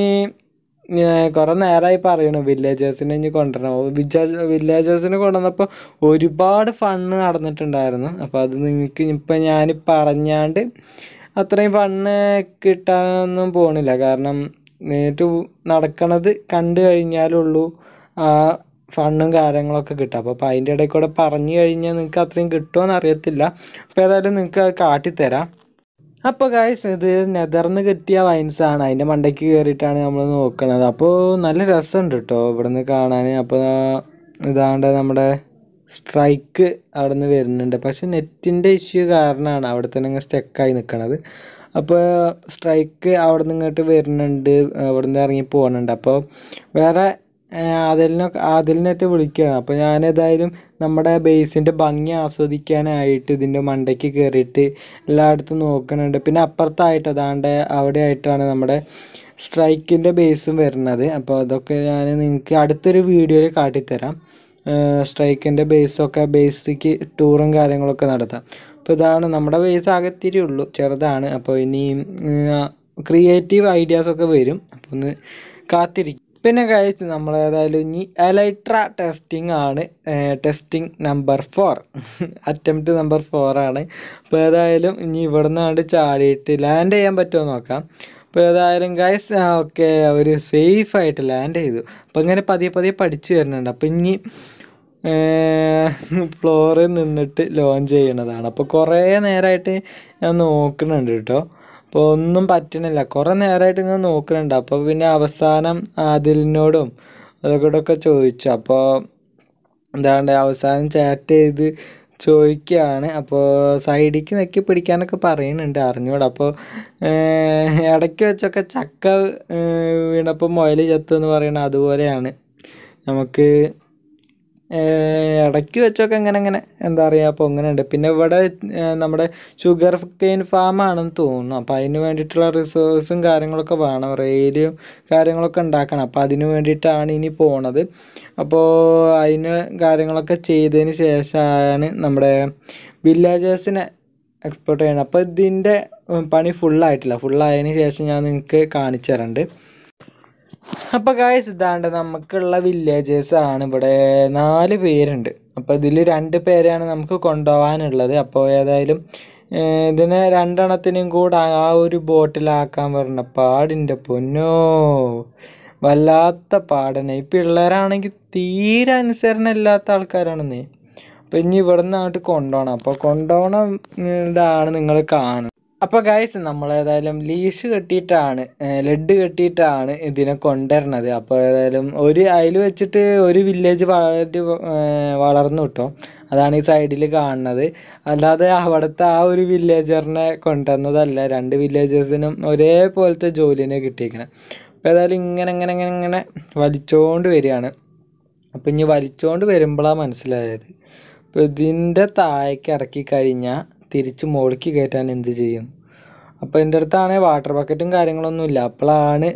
കുറേ നേരമായി പറയണു വില്ലേജേഴ്സിനെ ഇനി കൊണ്ടുവരണം വിജ വില്ലേജേഴ്സിനെ കൊണ്ടുവന്നപ്പോൾ ഒരുപാട് ഫണ്ണ് നടന്നിട്ടുണ്ടായിരുന്നു അപ്പോൾ അത് നിങ്ങൾക്ക് ഇപ്പം ഞാൻ പറഞ്ഞാണ്ട് അത്രയും ഫണ്ണ് കിട്ടാനൊന്നും പോണില്ല കാരണം നേരിട്ട് നടക്കണത് കണ്ടു കഴിഞ്ഞാലുള്ളൂ ആ ഫണ്ണും കാര്യങ്ങളൊക്കെ കിട്ടുക അപ്പോൾ അപ്പോൾ അതിൻ്റെ ഇടയിൽ കൂടെ പറഞ്ഞു കഴിഞ്ഞാൽ നിങ്ങൾക്ക് അത്രയും കിട്ടുമോയെന്ന് അറിയത്തില്ല അപ്പോൾ ഏതായാലും നിങ്ങൾക്ക് അത് കാട്ടിത്തരാം അപ്പോൾ ഗായ്സ് ഇത് നെതർന്ന് കിട്ടിയ വൈൻസാണ് അതിൻ്റെ മണ്ടയ്ക്ക് കയറിയിട്ടാണ് നമ്മൾ നോക്കണത് അപ്പോൾ നല്ല രസമുണ്ട് കേട്ടോ ഇവിടെ നിന്ന് കാണാൻ അപ്പോൾ ഇതാണ്ട് നമ്മുടെ സ്ട്രൈക്ക് അവിടെ നിന്ന് വരുന്നുണ്ട് പക്ഷെ നെറ്റിൻ്റെ ഇഷ്യൂ കാരണമാണ് അവിടെ തന്നെ ഇങ്ങനെ സ്റ്റക്കായി നിൽക്കണത് അപ്പോൾ സ്ട്രൈക്ക് അവിടെ നിന്ന് ഇങ്ങോട്ട് വരുന്നുണ്ട് അവിടെ നിന്ന് ഇറങ്ങി പോകുന്നുണ്ട് അപ്പോൾ വേറെ അതിലിനൊക്കെ അതിലിനൊക്കെ വിളിക്കുകയാണ് അപ്പോൾ ഞാൻ ഏതായാലും നമ്മുടെ ബേസിൻ്റെ ഭംഗി ആസ്വദിക്കാനായിട്ട് ഇതിൻ്റെ മണ്ടയ്ക്ക് കയറിയിട്ട് എല്ലായിടത്തും നോക്കുന്നുണ്ട് പിന്നെ അപ്പുറത്തായിട്ട് അതാണ്ട് അവിടെ ആയിട്ടാണ് നമ്മുടെ സ്ട്രൈക്കിൻ്റെ ബേസും വരുന്നത് അപ്പോൾ അതൊക്കെ ഞാൻ നിങ്ങൾക്ക് അടുത്തൊരു വീഡിയോയിൽ കാട്ടിത്തരാം സ്ട്രൈക്കിൻ്റെ ബേസൊക്കെ ബേസിക്ക് ടൂറും കാര്യങ്ങളൊക്കെ നടത്താം അപ്പോൾ ഇതാണ് നമ്മുടെ ബേസ് ആകെ ഇത്തിരി ഉള്ളൂ ചെറുതാണ് അപ്പോൾ ഇനി ക്രിയേറ്റീവ് ഐഡിയാസൊക്കെ വരും അപ്പോൾ ഒന്ന് കാത്തിരിക്കും പിന്നെ കഴിച്ച് നമ്മൾ ഏതായാലും ഇനി എലൈട്ര ടെസ്റ്റിംഗ് ആണ് testing number four attempt number four ആണ് അപ്പോൾ ഏതായാലും ഇനി ഇവിടെ നിന്നാണ്ട് ചാടിയിട്ട് ലാൻഡ് ചെയ്യാൻ പറ്റുമോ നോക്കാം അപ്പോൾ ഏതായാലും ഗൈസ് ഓക്കെ ഒരു സേഫ് ആയിട്ട് ലാൻഡ് ചെയ്തു അപ്പോൾ ഇങ്ങനെ പതിയെ പതിയെ പഠിച്ചു വരുന്നുണ്ട് അപ്പോൾ ഇനി ഫ്ലോറിൽ നിന്നിട്ട് ലോഞ്ച് ചെയ്യണതാണ് അപ്പോൾ കുറേ നേരമായിട്ട് ഞാൻ നോക്കുന്നുണ്ട് കേട്ടോ അപ്പോൾ ഒന്നും പറ്റണില്ല കുറേ നേരമായിട്ട് ഇങ്ങനെ നോക്കുന്നുണ്ട് അപ്പോൾ പിന്നെ അവസാനം അതിലിനോടും അതൊക്കെ ചോദിച്ചു അപ്പോൾ എന്താണ്ട് അവസാനം ചാറ്റ് ചെയ്ത് ചോദിക്കുകയാണ് അപ്പോൾ സൈഡിക്ക് നെക്കി പിടിക്കാനൊക്കെ പറയുന്നുണ്ട് അറിഞ്ഞൂടാ അപ്പോൾ ഇടയ്ക്ക് വെച്ചൊക്കെ ചക്ക വീണപ്പോൾ മുയൽ ചത്തു എന്ന് പറയുന്നത് അതുപോലെയാണ് നമുക്ക് ഇടയ്ക്ക് വെച്ചൊക്കെ ഇങ്ങനെ ഇങ്ങനെ എന്താ പറയുക അപ്പോൾ അങ്ങനെ ഉണ്ട് പിന്നെ ഇവിടെ നമ്മുടെ ഷുഗർ കെയിൻ ഫാം ആണെന്ന് തോന്നുന്നു അപ്പോൾ അതിന് വേണ്ടിയിട്ടുള്ള റിസോഴ്സും കാര്യങ്ങളൊക്കെ വേണം റെയിലും കാര്യങ്ങളൊക്കെ ഉണ്ടാക്കണം അപ്പോൾ അതിന് വേണ്ടിയിട്ടാണ് ഇനി പോണത് അപ്പോൾ അതിന് കാര്യങ്ങളൊക്കെ ചെയ്തതിന് ശേഷമാണ് നമ്മുടെ വില്ലേജേഴ്സിനെ എക്സ്പോർട്ട് ചെയ്യണം അപ്പോൾ ഇതിൻ്റെ പണി ഫുള്ളായിട്ടില്ല ഫുള്ളായതിന് ശേഷം ഞാൻ നിങ്ങൾക്ക് കാണിച്ചു തരുന്നുണ്ട് അപ്പോൾ ഗായ്സ് ഇതാണ്ട് നമുക്കുള്ള വില്ലേജേഴ്സ് ആണ് ഇവിടെ നാല് പേരുണ്ട് അപ്പോൾ ഇതിൽ രണ്ട് പേരെയാണ് നമുക്ക് കൊണ്ടുപോകാനുള്ളത് അപ്പോൾ ഏതായാലും ഇതിനെ രണ്ടെണ്ണത്തിനും കൂടെ ആ ഒരു ബോട്ടിലാക്കാൻ പറഞ്ഞ പാടിൻ്റെ പൊന്നോ വല്ലാത്ത പാടനെ ഈ പിള്ളേരാണെങ്കിൽ തീരെ അനുസരണം ഇല്ലാത്ത ആൾക്കാരാണെന്നേ അപ്പോൾ ഇനി ഇവിടെ നിന്ന് അങ്ങോട്ട് കൊണ്ടുപോകണം അപ്പോൾ കൊണ്ടുപോകണം ഇതാണ് നിങ്ങൾ കാണുന്നത് അപ്പോൾ ഗൈസ് നമ്മൾ ഏതായാലും ലീഷ് കെട്ടിയിട്ടാണ് ലെഡ് കെട്ടിയിട്ടാണ് ഇതിനെ കൊണ്ടുവരണത് അപ്പോൾ ഏതായാലും ഒരു അതിൽ വെച്ചിട്ട് ഒരു വില്ലേജ് വളരെ വളർന്നു കിട്ടോ അതാണ് ഈ സൈഡിൽ കാണുന്നത് അല്ലാതെ അവിടുത്തെ ആ ഒരു വില്ലേജറിനെ കൊണ്ടുവന്നതല്ല രണ്ട് വില്ലേജേഴ്സിനും ഒരേപോലത്തെ ജോലിനെ കിട്ടിയിരിക്കണം അപ്പോൾ ഏതായാലും ഇങ്ങനെ ഇങ്ങനെ ഇങ്ങനെ ഇങ്ങനെ വലിച്ചുകൊണ്ട് വരികയാണ് അപ്പോൾ ഇനി വലിച്ചുകൊണ്ട് വരുമ്പോഴാണ് മനസ്സിലായത് അപ്പോൾ ഇതിൻ്റെ താഴേക്ക് ഇറക്കി കഴിഞ്ഞാൽ തിരിച്ച് മുകളിലേക്ക് കയറ്റാൻ എന്ത് ചെയ്യും അപ്പോൾ എൻ്റെ അടുത്താണെങ്കിൽ വാട്ടർ ബക്കറ്റും കാര്യങ്ങളൊന്നും ഇല്ല അപ്പോഴാണ്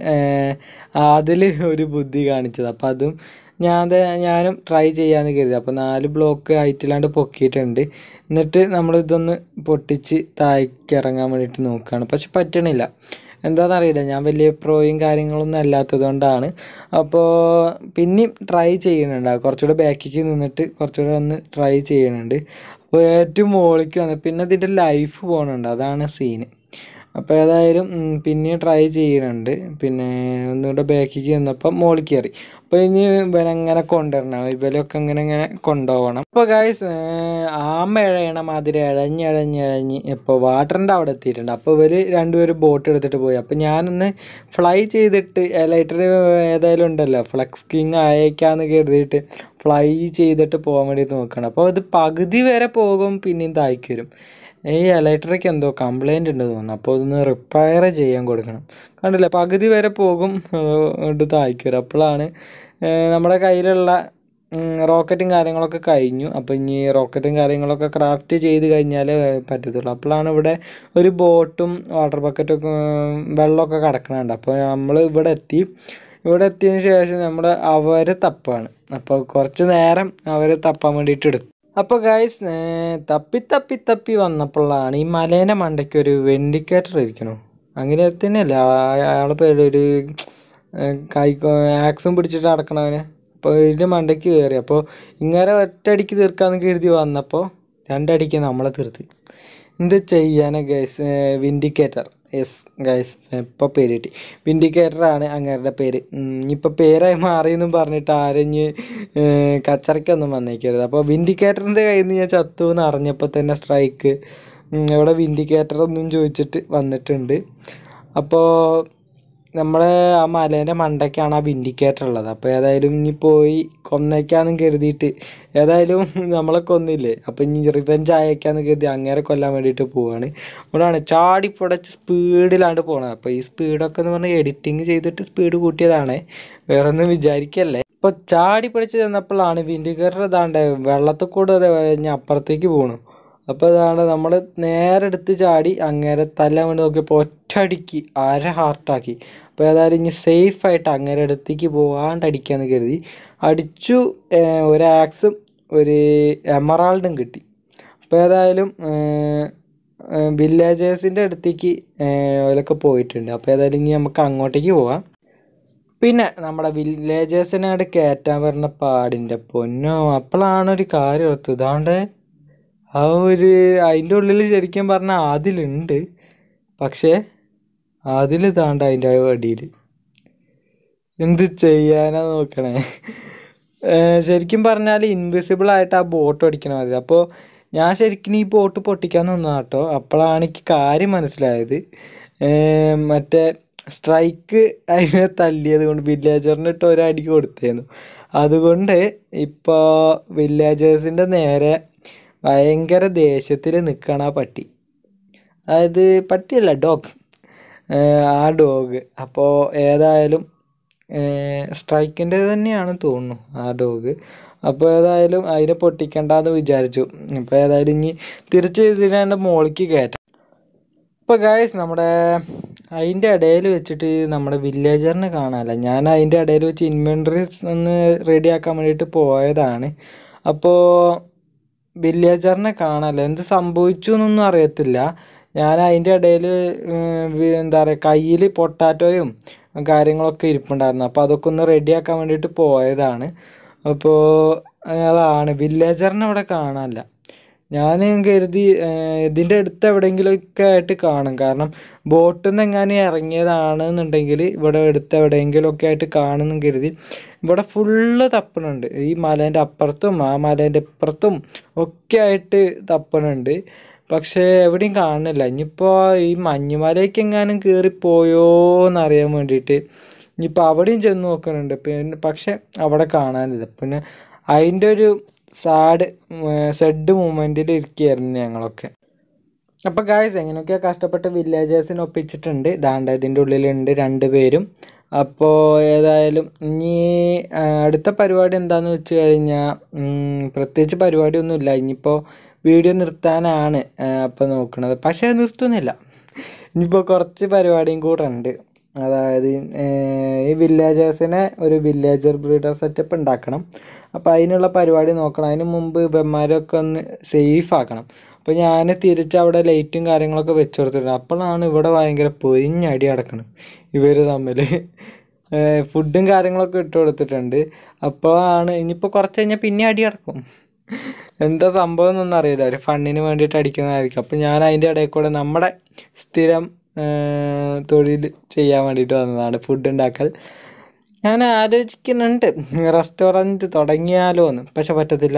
അതിൽ ഒരു ബുദ്ധി കാണിച്ചത് അപ്പോൾ അതും ഞാൻ ദേ- ഞാനും ട്രൈ ചെയ്യാമെന്ന് കരുതി അപ്പോൾ നാല് ബ്ലോക്ക് ഹൈറ്റിലാണ്ട് പൊക്കിയിട്ടുണ്ട് എന്നിട്ട് നമ്മളിതൊന്ന് പൊട്ടിച്ച് താഴേക്ക് ഇറങ്ങാൻ വേണ്ടിയിട്ട് നോക്കുകയാണ് പക്ഷെ പറ്റണില്ല എന്താണെന്നറിയില്ല ഞാൻ വലിയ പ്രോയും കാര്യങ്ങളൊന്നും അല്ലാത്തത് കൊണ്ടാണ് അപ്പോൾ പിന്നെയും ട്രൈ ചെയ്യുന്നുണ്ട് കുറച്ചുകൂടെ ബാക്കിലേക്ക് നിന്നിട്ട് കുറച്ചുകൂടെ ഒന്ന് ട്രൈ ചെയ്യുന്നുണ്ട് അപ്പോൾ ഏറ്റവും മുകളിലേക്ക് വന്ന് പിന്നെ ഇതിൻ്റെ ലൈഫ് പോകുന്നുണ്ട് അതാണ് സീന് അപ്പോൾ ഏതായാലും ഉം, പിന്നെയും ട്രൈ ചെയ്യുന്നുണ്ട് പിന്നെ ഒന്നുകൂടെ ബാക്കിലേക്ക് നിന്നപ്പോൾ മുകളിൽ കയറി അപ്പോൾ ഇനി ഇവനങ്ങനെ കൊണ്ടുവരണം ഇവലൊക്കെ ഇങ്ങനെ ഇങ്ങനെ കൊണ്ടുപോകണം അപ്പോൾ ഗായ്സ് ആമ ഇഴയണ മാതിരി ഇഴഞ്ഞ് ഇഴഞ്ഞ് ഇഴഞ്ഞ് ഇപ്പോൾ വാട്ടറിൻ്റെ അവിടെ എത്തിയിട്ടുണ്ട് അപ്പോൾ ഇവർ രണ്ടുപേരും ബോട്ട് എടുത്തിട്ട് പോയി അപ്പോൾ ഞാനൊന്ന് ഫ്ലൈ ചെയ്തിട്ട് ലൈറ്റർ ഏതായാലും ഉണ്ടല്ലോ ഫ്ലക്സ് കിങ് അയക്കാന്ന് കരുതിയിട്ട് ഫ്ലൈ ചെയ്തിട്ട് പോകാൻ വേണ്ടിയിട്ട് നോക്കണം അപ്പോൾ ഇത് പകുതി വരെ പോകും പിന്നെയും താഴ്ക്ക് വരും ഈ ഇലക്ട്രിക്ക് എന്തോ കംപ്ലൈൻറ്റ് ഉണ്ട് തോന്നുന്നു അപ്പോൾ ഇതൊന്ന് റിപ്പയർ ചെയ്യാൻ കൊടുക്കണം കണ്ടില്ലേ പകുതി വരെ പോകും ഇത് താഴ്ക്ക് വരും അപ്പോഴാണ് നമ്മുടെ കയ്യിലുള്ള റോക്കറ്റും കാര്യങ്ങളൊക്കെ കഴിഞ്ഞു അപ്പോൾ ഇനി റോക്കറ്റും കാര്യങ്ങളൊക്കെ ക്രാഫ്റ്റ് ചെയ്ത് കഴിഞ്ഞാലേ പറ്റത്തുള്ളൂ അപ്പോഴാണ് ഇവിടെ ഒരു ബോട്ടും വാട്ടർ ബക്കറ്റൊക്കെ ഉം, വെള്ളമൊക്കെ കിടക്കുന്നുണ്ട് അപ്പോൾ നമ്മൾ ഇവിടെ എത്തി ഇവിടെ എത്തിയതിന് ശേഷം നമ്മൾ അവരെ തപ്പാണ് അപ്പോൾ കുറച്ച് നേരം അവരെ തപ്പാൻ വേണ്ടിയിട്ട് എടുത്തു അപ്പോൾ ഗൈസ് തപ്പി തപ്പി തപ്പി വന്നപ്പോഴാണ് ഈ മലേൻ്റെ മണ്ടയ്ക്ക് ഒരു വെൻഡിക്കേറ്റർ ഇരിക്കണു അങ്ങനെ തന്നെയല്ല അയാളെ പേര് ഒരു കൈ ആക്സും പിടിച്ചിട്ട് നടക്കണവന് അപ്പോൾ ഇതിൻ്റെ മണ്ടയ്ക്ക് കയറി അപ്പോൾ ഇങ്ങനെ ഒറ്റയടിക്ക് തീർക്കാമെന്ന് കരുതി വന്നപ്പോൾ രണ്ടടിക്ക് നമ്മളെ തീർത്ത് എന്ത് ചെയ്യാനാ ഗൈസ് വിൻഡിക്കേറ്റർ യെസ് ഗൈസ് ഇപ്പോൾ പേര് കിട്ടി വിൻഡിക്കേറ്ററാണ് അങ്ങേരുടെ പേര് ഇനിയിപ്പോൾ പേരായി മാറിയെന്നും പറഞ്ഞിട്ട് ആരെഞ്ഞ് കച്ചറയ്ക്കൊന്നും വന്നേക്കരുത് അപ്പോൾ വിൻഡിക്കേറ്ററിൻ്റെ കയ്യിൽ നിന്ന് ഞാൻ ചത്തു എന്ന് അറിഞ്ഞപ്പോൾ തന്നെ സ്ട്രൈക്ക് ഇവിടെ വിൻഡിക്കേറ്റർ ഒന്നും ചോദിച്ചിട്ട് വന്നിട്ടുണ്ട് അപ്പോൾ നമ്മുടെ ആ മലേൻ്റെ മണ്ടയ്ക്കാണ് ആ വിൻഡിക്കേറ്റർ ഉള്ളത് അപ്പോൾ ഏതായാലും ഇനി പോയി കൊന്നേക്കാന്നും കരുതിയിട്ട് ഏതായാലും നമ്മളെ കൊന്നില്ലേ അപ്പോൾ ഇനി റിവെഞ്ച് അയക്കാന്ന് കരുതി അങ്ങേരെ കൊല്ലാൻ വേണ്ടിയിട്ട് പോവാണ് ഇവിടെയാണ് ചാടി പുടച്ച് സ്പീഡിലാണ്ട് പോണത് അപ്പോൾ ഈ സ്പീഡൊക്കെ എന്ന് പറഞ്ഞാൽ എഡിറ്റിങ് ചെയ്തിട്ട് സ്പീഡ് കൂട്ടിയതാണ് വേറെ ഒന്നും വിചാരിക്കല്ലേ ഇപ്പോൾ ചാടി പിടിച്ച് ചെന്നപ്പോഴാണ് വിൻഡിക്കേറ്റർ ഇതാണ്ട് വെള്ളത്തിൽ കൂടെ അത് കഴിഞ്ഞ് അപ്പുറത്തേക്ക് പോണു അപ്പോൾ ഇതാണ് നമ്മൾ നേരെ എടുത്ത് ചാടി അങ്ങേരെ തല വേണ്ടി നോക്കിയപ്പോൾ ഒറ്റയടിക്ക് അര ഹാർട്ടാക്കി അപ്പോൾ ഏതായാലും ഇനി സേഫായിട്ട് അങ്ങേരെ അടുത്തേക്ക് പോകാണ്ട് അടിക്കാന്ന് കരുതി അടിച്ചു ഏർ ഒരു ആക്സും ഒരു എമറാൾഡും കിട്ടി അപ്പോൾ ഏതായാലും വില്ലേജേഴ്സിൻ്റെ അടുത്തേക്ക് അവരൊക്കെ പോയിട്ടുണ്ട് അപ്പോൾ ഏതായാലും ഇനി നമുക്ക് അങ്ങോട്ടേക്ക് പോവാം പിന്നെ നമ്മുടെ വില്ലേജേഴ്സിനെ അവിടെ കയറ്റാൻ വരുന്ന പാടിൻ്റെ പൊന്നോ അപ്പോഴാണ് ഒരു കാര്യം ഓർത്തത് ഇതാണ്ട് ആ ഒരു അതിൻ്റെ ഉള്ളിൽ ശരിക്കും പറഞ്ഞാൽ അതിലുണ്ട് പക്ഷേ അതിൽ താണ്ട അതിൻ്റെ അടിയിൽ എന്ത് ചെയ്യാനാ നോക്കണേ ഏർ ശരിക്കും പറഞ്ഞാൽ ഇൻവിസിബിൾ ആയിട്ട് ആ ബോട്ട് ഓടിക്കണ മതി അപ്പോൾ ഞാൻ ശരിക്കും ഈ ബോട്ട് പൊട്ടിക്കാൻ നിന്നാ കേട്ടോ അപ്പോഴാണ് എനിക്ക് കാര്യം മനസ്സിലായത് ഏർ മറ്റേ സ്ട്രൈക്ക് അതിനെ തല്ലിയത് കൊണ്ട് വില്ലേജറിന് ഇട്ട് ഒരടിക്ക് കൊടുത്തേന്നു അതുകൊണ്ട് ഇപ്പോൾ വില്ലേജേഴ്സിൻ്റെ നേരെ ഭയങ്കര ദേഷ്യത്തിൽ നിൽക്കണ ആ പട്ടി അതായത് പട്ടിയല്ല ഡോഗ് ആ ഡോഗ് അപ്പോൾ ഏതായാലും സ്ട്രൈക്കിൻ്റെ തന്നെയാണ് തോന്നുന്നു ആ ഡോഗ് അപ്പോൾ ഏതായാലും അതിനെ പൊട്ടിക്കണ്ടെന്ന് വിചാരിച്ചു അപ്പോൾ ഏതായാലും ഇനി തിരിച്ച് ഇതിനെ എൻ്റെ മോളിക്ക് കയറ്റാം ഇപ്പോൾ ഗായ്സ് നമ്മുടെ അതിൻ്റെ ഇടയിൽ വെച്ചിട്ട് നമ്മുടെ വില്ലേജറിനെ കാണാനല്ല ഞാൻ അതിൻ്റെ ഇടയിൽ വെച്ച് ഇൻവെൻട്രീസ് ഒന്ന് റെഡിയാക്കാൻ വേണ്ടിയിട്ട് പോയതാണ് അപ്പോൾ വില്ലേജറിനെ കാണാനല്ല എന്ത് സംഭവിച്ചു എന്നൊന്നും അറിയത്തില്ല ഞാൻ അതിൻ്റെ ഇടയിൽ എന്താ പറയുക കയ്യിൽ പൊട്ടാറ്റോയും കാര്യങ്ങളൊക്കെ ഇരിപ്പുണ്ടായിരുന്നു അപ്പോൾ അതൊക്കെ ഒന്ന് റെഡിയാക്കാൻ വേണ്ടിയിട്ട് പോയതാണ് അപ്പോൾ അതാണ് വില്ലേജറിനെ ഇവിടെ കാണാനില്ല ഞാൻ കരുതി ഏർ ഇതിൻ്റെ അടുത്ത് എവിടെയെങ്കിലുമൊക്കെ ആയിട്ട് കാണും കാരണം ബോട്ടിൽ നിന്ന് എങ്ങാനും ഇറങ്ങിയതാണെന്നുണ്ടെങ്കിൽ ഇവിടെ അടുത്ത് എവിടെയെങ്കിലുമൊക്കെ ആയിട്ട് കാണുമെന്നും കരുതി ഇവിടെ ഫുള്ള് തപ്പണുണ്ട് ഈ മലേൻ്റെ അപ്പുറത്തും ആ മലേൻ്റെ ഇപ്പുറത്തും ഒക്കെ ആയിട്ട് തപ്പണുണ്ട് പക്ഷേ എവിടെയും കാണുന്നില്ല ഇനിയിപ്പോൾ ഈ മഞ്ഞുമലയ്ക്ക് എങ്ങാനും കയറിപ്പോയോ എന്നറിയാൻ വേണ്ടിയിട്ട് ഇനിയിപ്പോൾ അവിടെയും ചെന്ന് നോക്കുന്നുണ്ട് പിന്നെ പക്ഷെ അവിടെ കാണാനില്ല പിന്നെ അതിൻ്റെ ഒരു സാഡ് സെഡ് മൂമെൻറ്റിൽ ഇരിക്കുകയായിരുന്നു ഞങ്ങളൊക്കെ അപ്പോൾ ഗായ്സ് എങ്ങനെയൊക്കെ കഷ്ടപ്പെട്ട് വില്ലേജേഴ്സിനെ ഒപ്പിച്ചിട്ടുണ്ട് ദാണ്ട ഇതിൻ്റെ ഉള്ളിലുണ്ട് രണ്ട് പേരും അപ്പോൾ ഏതായാലും ഇനി ആ, അടുത്ത പരിപാടി എന്താന്ന് വെച്ച് കഴിഞ്ഞാൽ പ്രത്യേകിച്ച് പരിപാടിയൊന്നുമില്ല ഇനിയിപ്പോൾ വീഡിയോ നിർത്താനാണ് അപ്പോൾ നോക്കുന്നത് പക്ഷേ നിർത്തുന്നില്ല ഇനിയിപ്പോൾ കുറച്ച് പരിപാടിയും കൂടെ ഉണ്ട് അതായത് ഏർ, ഈ വില്ലേജേഴ്സിനെ ഒരു വില്ലേജർ ബ്രീഡർ സെറ്റപ്പ് ഉണ്ടാക്കണം അപ്പോൾ അതിനുള്ള പരിപാടി നോക്കണം അതിന് മുമ്പ് ഇവന്മാരൊക്കെ ഒന്ന് സേഫ് ആക്കണം അപ്പോൾ ഞാൻ തിരിച്ച് അവിടെ ലൈറ്റും കാര്യങ്ങളൊക്കെ വെച്ച് കൊടുത്തിട്ടുണ്ട് അപ്പോഴാണ് ഇവിടെ ഭയങ്കര പൊരിഞ്ഞടി അടക്കണം ഇവർ തമ്മിൽ ഫുഡും കാര്യങ്ങളൊക്കെ ഇട്ട് കൊടുത്തിട്ടുണ്ട് അപ്പോഴാണ് ഇനിയിപ്പോൾ കുറച്ച് കഴിഞ്ഞാൽ പിന്നെ അടി അടക്കും എന്താ സംഭവം എന്നൊന്നും അറിയില്ല ഒരു ഫണ്ണിന് വേണ്ടിയിട്ട് അടിക്കുന്നതായിരിക്കും അപ്പം ഞാൻ അതിൻ്റെ ഇടയിൽ കൂടെ നമ്മുടെ സ്ഥിരം ഏർ, തൊഴിൽ ചെയ്യാൻ വേണ്ടിയിട്ട് വന്നതാണ് ഫുഡ് ഉണ്ടാക്കൽ ഞാൻ ആലോചിക്കുന്നുണ്ട് റെസ്റ്റോറൻറ്റ് തുടങ്ങിയാലോ എന്ന് പക്ഷെ പറ്റത്തില്ല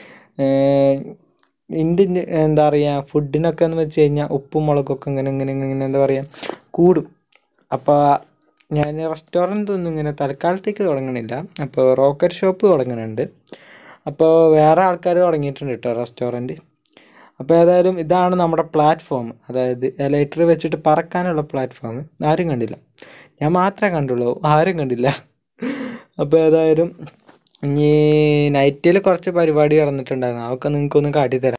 ഇന്ത്യൻ എന്താ പറയുക ഫുഡിനൊക്കെ എന്ന് വെച്ച് കഴിഞ്ഞാൽ ഉപ്പും മുളകൊക്കെ ഇങ്ങനെ ഇങ്ങനെ ഇങ്ങനെ എന്താ പറയുക കൂടും അപ്പോൾ ഞാൻ റെസ്റ്റോറൻ്റ് ഒന്നും ഇങ്ങനെ തൽക്കാലത്തേക്ക് തുടങ്ങണില്ല അപ്പോൾ റോക്കറ്റ് ഷോപ്പ് തുടങ്ങുന്നുണ്ട് അപ്പോൾ വേറെ ആൾക്കാർ തുടങ്ങിയിട്ടുണ്ട് കേട്ടോ റെസ്റ്റോറൻറ്റ് അപ്പോൾ ഏതായാലും ഇതാണ് നമ്മുടെ പ്ലാറ്റ്ഫോം അതായത് എലൈറ്റർ വെച്ചിട്ട് പറക്കാനുള്ള പ്ലാറ്റ്ഫോം ആരും കണ്ടില്ല ഞാൻ മാത്രമേ കണ്ടുള്ളൂ ആരും കണ്ടില്ല അപ്പോൾ ഏതായാലും ഇനി നൈറ്റിൽ കുറച്ച് പരിപാടി നടന്നിട്ടുണ്ടായിരുന്നു അതൊക്കെ നിങ്ങൾക്കൊന്ന് കാട്ടിത്തരാം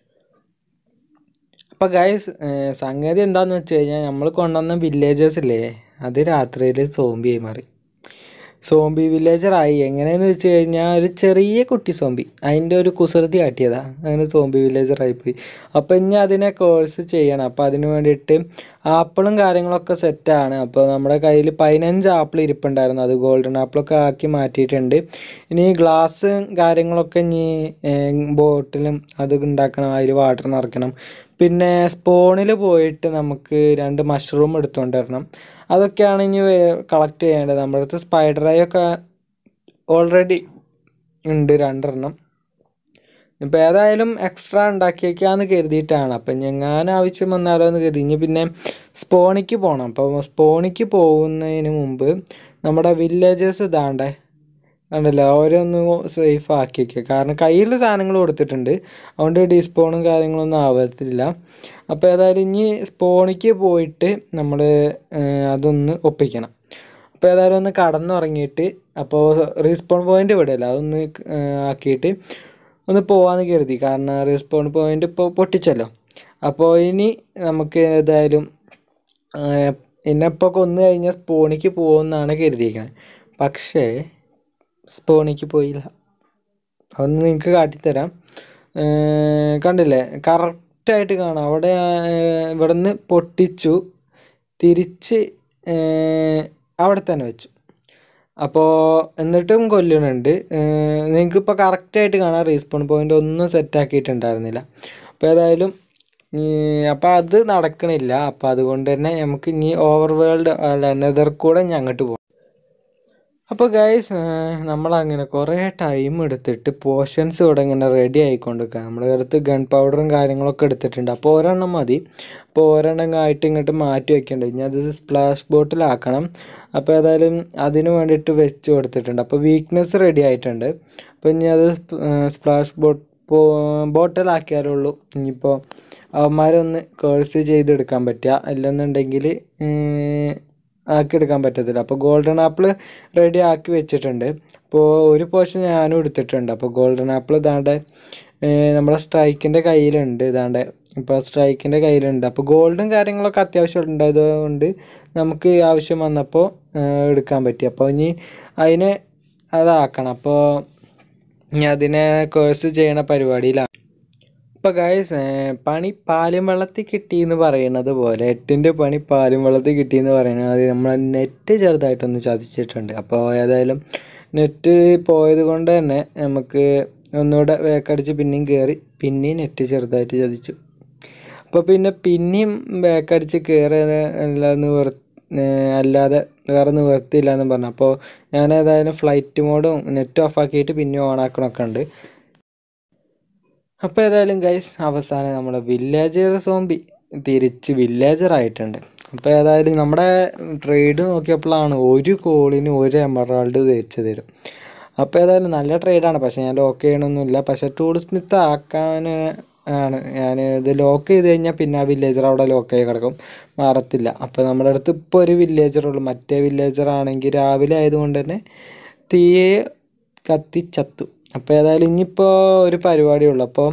അപ്പോൾ ഗൈസ് സംഗതി എന്താന്ന് വെച്ച് കഴിഞ്ഞാൽ നമ്മൾ കൊണ്ടുവന്ന വില്ലേജേഴ്സ് ഇല്ലേ അത് രാത്രിയിൽ സോംബിയായി മാറി സോംബി വില്ലേജറായി എങ്ങനെയെന്ന് വെച്ച് കഴിഞ്ഞാൽ ഒരു ചെറിയ കുട്ടി സോംബി അതിൻ്റെ ഒരു കുസൃതി കാട്ടിയതാ അങ്ങനെ സോംബി വില്ലേജറായിപ്പോയി അപ്പോൾ ഇനി അതിനെ കോഴ്സ് ചെയ്യണം അപ്പോൾ അതിന് വേണ്ടിയിട്ട് ആപ്പിളും കാര്യങ്ങളൊക്കെ സെറ്റാണ് അപ്പോൾ നമ്മുടെ കയ്യിൽ പതിനഞ്ച് ആപ്പിൾ ഇരിപ്പുണ്ടായിരുന്നു അത് ഗോൾഡൻ ആപ്പിളൊക്കെ ആക്കി മാറ്റിയിട്ടുണ്ട് ഇനി ഗ്ലാസ് കാര്യങ്ങളൊക്കെ ഇനി ബോട്ടിലും അത് ഉണ്ടാക്കണം അതിൽ വാട്ടർ നിറയ്ക്കണം പിന്നെ സ്പോണിൽ പോയിട്ട് നമുക്ക് രണ്ട് മഷ്റൂം എടുത്തുകൊണ്ട് വരണം അതൊക്കെയാണ് ഇനി കളക്ട് ചെയ്യേണ്ടത് നമ്മുടെ അടുത്ത് സ്പൈഡർ ഐ ഒക്കെ ഓൾറെഡി ഉണ്ട് രണ്ടെണ്ണം ഇപ്പം ഏതായാലും എക്സ്ട്രാ ഉണ്ടാക്കിയേക്കാന്ന് കരുതിയിട്ടാണ് അപ്പം ഞങ്ങാൻ ആവശ്യം വന്നാലോ എന്ന് കരുതി ഇനി പിന്നെ സ്പോണിക്ക് പോകണം അപ്പോൾ സ്പോണിക്ക് പോകുന്നതിന് മുമ്പ് നമ്മുടെ വില്ലേജസ് ഇതാണ്ടേ കണ്ടല്ലോ ഓരോന്ന് സേഫ് ആക്കി വയ്ക്കുക കാരണം കയ്യിൽ സാധനങ്ങൾ കൊടുത്തിട്ടുണ്ട് അതുകൊണ്ട് ഡിസ്പോണും കാര്യങ്ങളൊന്നും ആവത്തില്ല അപ്പോൾ ഏതായാലും ഇനി സ്പോണിക്ക് പോയിട്ട് നമ്മൾ അതൊന്ന് ഒപ്പിക്കണം അപ്പോൾ ഏതായാലും ഒന്ന് കടന്നുറങ്ങിയിട്ട് അപ്പോൾ റീസ്പോൺ പോയിന്റ് വിടില്ല അതൊന്ന് ഏഹ് ആക്കിയിട്ട് ഒന്ന് പോവാന്ന് കരുതി കാരണം റീസ്പോൺ പോയിന്റ് ഇപ്പോൾ പൊട്ടിച്ചല്ലോ അപ്പോൾ ഇനി നമുക്ക് ഏതായാലും എന്നെപ്പോൾ കൊന്നു കഴിഞ്ഞാൽ സ്പോണിക്ക് പോകുമെന്നാണ് കരുതിയിരിക്കുന്നത് പക്ഷേ സ്പോണിക്ക് പോയില്ല അതൊന്ന് നിങ്ങൾക്ക് കാട്ടിത്തരാം ഏർ കണ്ടില്ലേ കറക്റ്റായിട്ട് കാണാം അവിടെ ഏർ ഇവിടുന്ന് പൊട്ടിച്ചു തിരിച്ച് ഏർ അവിടെ തന്നെ വെച്ചു അപ്പോൾ എന്നിട്ടും കൊല്ലണുണ്ട് നിങ്ങൾക്ക് ഇപ്പോൾ കറക്റ്റായിട്ട് കാണാം റീസ്പോൺ പോയിന്റ് ഒന്നും സെറ്റാക്കിയിട്ടുണ്ടായിരുന്നില്ല അപ്പോൾ ഏതായാലും അപ്പോൾ അത് നടക്കണില്ല അപ്പോൾ അതുകൊണ്ട് തന്നെ നമുക്ക് ഇനി ഓവർ വേൾഡ് അല്ല നെതർ കൂടെ ഇനി അങ്ങോട്ട് പോകാം അപ്പോൾ ഗൈസ് നമ്മളങ്ങനെ കുറേ ടൈം എടുത്തിട്ട് പോർഷൻസ് ഇവിടെ ഇങ്ങനെ റെഡി ആയിക്കൊണ്ടിരിക്കുക നമ്മുടെ അടുത്ത് ഗൺ പൗഡറും കാര്യങ്ങളൊക്കെ എടുത്തിട്ടുണ്ട് അപ്പോൾ ഒരെണ്ണം മതി അപ്പോൾ ഒരെണ്ണം ആയിട്ട് ഇങ്ങോട്ട് മാറ്റി വെക്കേണ്ടത് ഇനി അത് സ്പ്ലാഷ് ബോട്ടിലാക്കണം അപ്പോൾ ഏതായാലും അതിന് വേണ്ടിയിട്ട് വെച്ച് കൊടുത്തിട്ടുണ്ട് അപ്പോൾ വീക്ക്നെസ് റെഡി ആയിട്ടുണ്ട് അപ്പോൾ ഇനി അത് സ്പ്ലാഷ് ബോട്ട് ബോട്ടിലാക്കിയാലുള്ളൂ ഇനിയിപ്പോൾ അവന്മാരൊന്ന് കേഴ്സ് ചെയ്തെടുക്കാൻ പറ്റുക അല്ലെന്നുണ്ടെങ്കിൽ ആക്കിയെടുക്കാൻ പറ്റത്തില്ല അപ്പോൾ ഗോൾഡൻ ആപ്പിൾ റെഡി ആക്കി വെച്ചിട്ടുണ്ട് അപ്പോൾ ഒരു പോർഷൻ ഞാനും എടുത്തിട്ടുണ്ട് അപ്പോൾ ഗോൾഡൻ ആപ്പിൾ ഇതാണ്ട് ഏർ നമ്മുടെ സ്ട്രൈക്കിൻ്റെ കയ്യിലുണ്ട് ഇതാണ്ട് ഇപ്പോൾ സ്ട്രൈക്കിൻ്റെ കയ്യിലുണ്ട് അപ്പോൾ ഗോൾഡും കാര്യങ്ങളൊക്കെ അത്യാവശ്യം ഉണ്ടായതുകൊണ്ട് നമുക്ക് ആവശ്യം വന്നപ്പോൾ ഏർ എടുക്കാൻ പറ്റി അപ്പോൾ ഇനി അതിനെ അതാക്കണം അപ്പോൾ ഇനി അതിനെ കോഴ്സ് ചെയ്യണ പരിപാടിയിലാണ് ഇപ്പോൾ ഗായ്സ് പണി പാലും വെള്ളത്തിൽ കിട്ടി എന്ന് പറയുന്നത് പോലെ എട്ടിൻ്റെ പണി പാലും വെള്ളത്തിൽ കിട്ടി എന്ന് പറയുന്നത് അത് നമ്മൾ നെറ്റ് ചെറുതായിട്ടൊന്ന് ചതിച്ചിട്ടുണ്ട് അപ്പോൾ ഏതായാലും നെറ്റ് പോയത് കൊണ്ട് തന്നെ നമുക്ക് ഒന്നുകൂടെ വേക്കടിച്ച് പിന്നെയും കയറി പിന്നെയും നെറ്റ് ചെറുതായിട്ട് ചതിച്ചു അപ്പോൾ പിന്നെ പിന്നെയും ബാക്കടിച്ച് കയറി അല്ല നിവർ അല്ലാതെ വേറെ നിവർത്തിയില്ല എന്ന് പറഞ്ഞു അപ്പോൾ ഞാൻ ഏതായാലും ഫ്ലൈറ്റ് മോഡും നെറ്റ് ഓഫ് ആക്കിയിട്ട് പിന്നെ ഓൺ ആക്കണമൊക്കെ ഉണ്ട് അപ്പോൾ ഏതായാലും ഗൈസ് അവസാനം നമ്മുടെ വില്ലേജർ സോംബി തിരിച്ച് വില്ലേജർ ആയിട്ടുണ്ട് അപ്പോൾ ഏതായാലും നമ്മുടെ ട്രേഡ് നോക്കിയപ്പോഴാണ് ഒരു കോളിന് ഒരു എമറാൾഡ് തേച്ച് തരും അപ്പോൾ ഏതായാലും നല്ല ട്രേഡാണ് പക്ഷേ ഞാൻ ലോക്ക് ചെയ്യണമൊന്നുമില്ല പക്ഷേ ടൂൾ സ്മിത്ത് ആക്കാൻ ആണ് ഞാൻ ഇത് ലോക്ക് ചെയ്ത് കഴിഞ്ഞാൽ പിന്നെ ആ വില്ലേജർ അവിടെ ലോക്ക് ആയി കിടക്കും മാറത്തില്ല അപ്പോൾ നമ്മുടെ അടുത്ത് ഇപ്പോൾ ഒരു വില്ലേജറുള്ളൂ മറ്റേ വില്ലേജർ ആണെങ്കിൽ രാവിലെ ആയതുകൊണ്ട് തന്നെ തീയെ കത്തിച്ചത്തു അപ്പോൾ ഏതായാലും ഇനിയിപ്പോൾ ഒരു പരിപാടിയുള്ളൂ അപ്പോൾ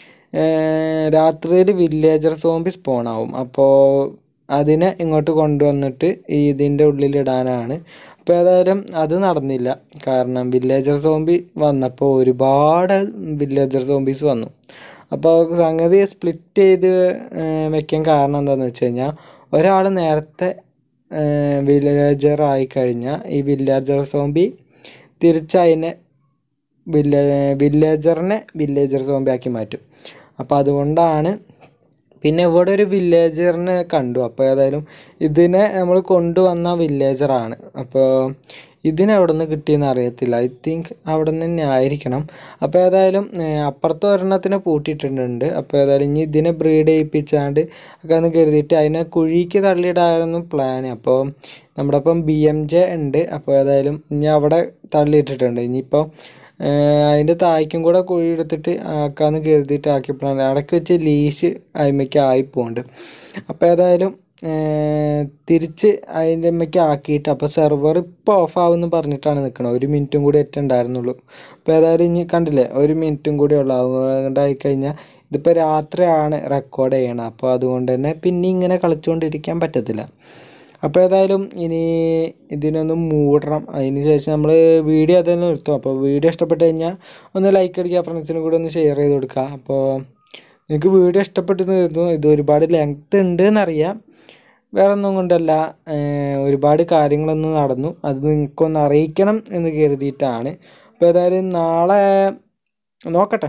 രാത്രിയിൽ വില്ലേജർ സോംബി സ്പോൺ ആവും അപ്പോൾ അതിനെ ഇങ്ങോട്ട് കൊണ്ടുവന്നിട്ട് ഈ ഇതിൻ്റെ ഉള്ളിലിടാനാണ് അപ്പോൾ ഏതായാലും അത് നടന്നില്ല കാരണം വില്ലേജർ സോംബി വന്നപ്പോൾ ഒരുപാട് വില്ലേജർ സോംബീസ് വന്നു അപ്പോൾ സംഗതി സ്പ്ലിറ്റ് ചെയ്ത് ഏർ വെക്കാൻ കാരണം എന്താണെന്ന് വെച്ച് കഴിഞ്ഞാൽ ഒരാൾ നേരത്തെ വില്ലേജർ ആയി കഴിഞ്ഞാൽ ഈ വില്ലേജർ സോംബി തിരിച്ച് അതിനെ വില്ലേ വില്ലേജറിനെ വില്ലേജർ സോംബി ആക്കി മാറ്റും അപ്പോൾ അതുകൊണ്ടാണ് പിന്നെ ഇവിടെ ഒരു വില്ലേജറിനെ കണ്ടു അപ്പോൾ ഏതായാലും ഇതിനെ നമ്മൾ കൊണ്ടുവന്ന വില്ലേജറാണ് അപ്പോൾ ഇതിന് എവിടെ നിന്ന് കിട്ടിയെന്ന് അറിയത്തില്ല ഐ തിങ്ക് അവിടെ നിന്ന് തന്നെ ആയിരിക്കണം അപ്പോൾ ഏതായാലും ഏർ അപ്പുറത്ത് ഒരെണ്ണത്തിനെ പൂട്ടിയിട്ടുണ്ട് അപ്പോൾ ഏതായാലും ഇനി ഇതിനെ ബ്രീഡ് ചെയ്യിപ്പിച്ചാണ്ട് ഒക്കെ ഒന്ന് കരുതിയിട്ട് അതിനെ കുഴിക്ക് തള്ളിയിടായിരുന്നു പ്ലാൻ അപ്പോൾ നമ്മുടെ ഇപ്പം ബി എം ജെ ഉണ്ട് അപ്പോൾ ഏതായാലും ഇനി അവിടെ തള്ളിയിട്ടിട്ടുണ്ട് ഇനിയിപ്പോൾ അതിൻ്റെ തായ്ക്കും കൂടെ കുഴി എടുത്തിട്ട് ആക്കാന്ന് കരുതിയിട്ട് ആക്കിയപ്പോഴാണ് ഇടയ്ക്ക് വെച്ച് ലീശ് അതിമയ്ക്ക് ആയിപ്പോണ്ട് അപ്പോൾ ഏതായാലും ഏർ തിരിച്ച് അതിൻ്റെ അമ്മയ്ക്ക് ആക്കിയിട്ട് അപ്പോൾ സെർവർ ഇപ്പോൾ ഓഫ് ആവുമെന്ന് പറഞ്ഞിട്ടാണ് നിൽക്കുന്നത് ഒരു മിനിറ്റും കൂടി ഏറ്റവും ഉണ്ടായിരുന്നുള്ളൂ അപ്പോൾ ഏതായാലും ഇനി കണ്ടില്ലേ ഒരു മിനിറ്റും കൂടി ഉള്ളൂ അതുകൊണ്ടായി കഴിഞ്ഞാൽ ഇതിപ്പോൾ രാത്രിയാണ് റെക്കോർഡ് ചെയ്യണം അപ്പോൾ അതുകൊണ്ട് തന്നെ പിന്നെ ഇങ്ങനെ കളിച്ചുകൊണ്ടിരിക്കാൻ പറ്റത്തില്ല അപ്പോൾ ഏതായാലും ഇനി ഇതിനൊന്ന് മൂടണം അതിന് ശേഷം നമ്മൾ വീഡിയോ അതെല്ലാം നിർത്തും അപ്പോൾ വീഡിയോ ഇഷ്ടപ്പെട്ട് കഴിഞ്ഞാൽ ഒന്ന് ലൈക്ക് അടിക്കുക ഫ്രണ്ട്സിനും കൂടെ ഒന്ന് ഷെയർ ചെയ്ത് കൊടുക്കുക അപ്പോൾ നിങ്ങൾക്ക് വീഡിയോ ഇഷ്ടപ്പെട്ടെന്ന് കരുതുന്നു ഇത് ഒരുപാട് ലെങ്ത് ഉണ്ട് എന്നറിയാം വേറെ ഒന്നും കൊണ്ടല്ല ഏർ ഒരുപാട് കാര്യങ്ങളൊന്നും നടന്നു അത് നിങ്ങൾക്കൊന്ന് അറിയിക്കണം എന്ന് കരുതിയിട്ടാണ് അപ്പോൾ ഏതായാലും നാളെ നോക്കട്ടെ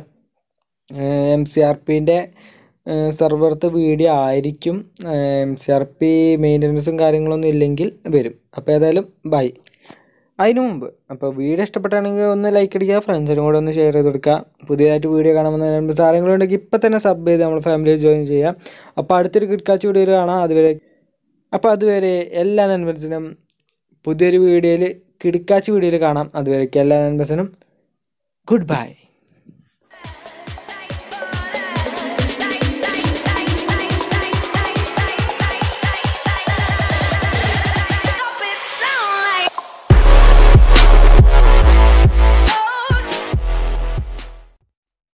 എം സി ആർ പിൻ്റെ സെർവറത്ത് വീഡിയോ ആയിരിക്കും എം സി ആർ പി മെയിൻ്റനൻസും കാര്യങ്ങളൊന്നും ഇല്ലെങ്കിൽ വരും അപ്പോൾ ഏതായാലും ബൈ അതിനു മുമ്പ് അപ്പോൾ വീഡിയോ ഇഷ്ടപ്പെട്ടാണെങ്കിൽ ഒന്ന് ലൈക്ക് അടിക്കുക ഫ്രണ്ട്സിനും കൂടെ ഒന്ന് ഷെയർ ചെയ്ത് കൊടുക്കുക പുതിയതായിട്ട് വീഡിയോ കാണുമ്പോൾ രണ്ട് സാധനങ്ങളുണ്ടെങ്കിൽ ഇപ്പം തന്നെ സബ് ചെയ്ത് നമ്മുടെ ഫാമിലിയിൽ ജോയിൻ ചെയ്യാം അപ്പോൾ അടുത്തൊരു കിഡ്കാച്ച് വീഡിയോയിൽ കാണാം അതുവരെ അപ്പോൾ അതുവരെ എല്ലാ നൻപൻസിനും പുതിയൊരു വീഡിയോയിൽ കിടക്കാച്ച് വീഡിയോയിൽ കാണാം അതുവരേക്കും എല്ലാ നൻപൻസിനും ഗുഡ് ബൈ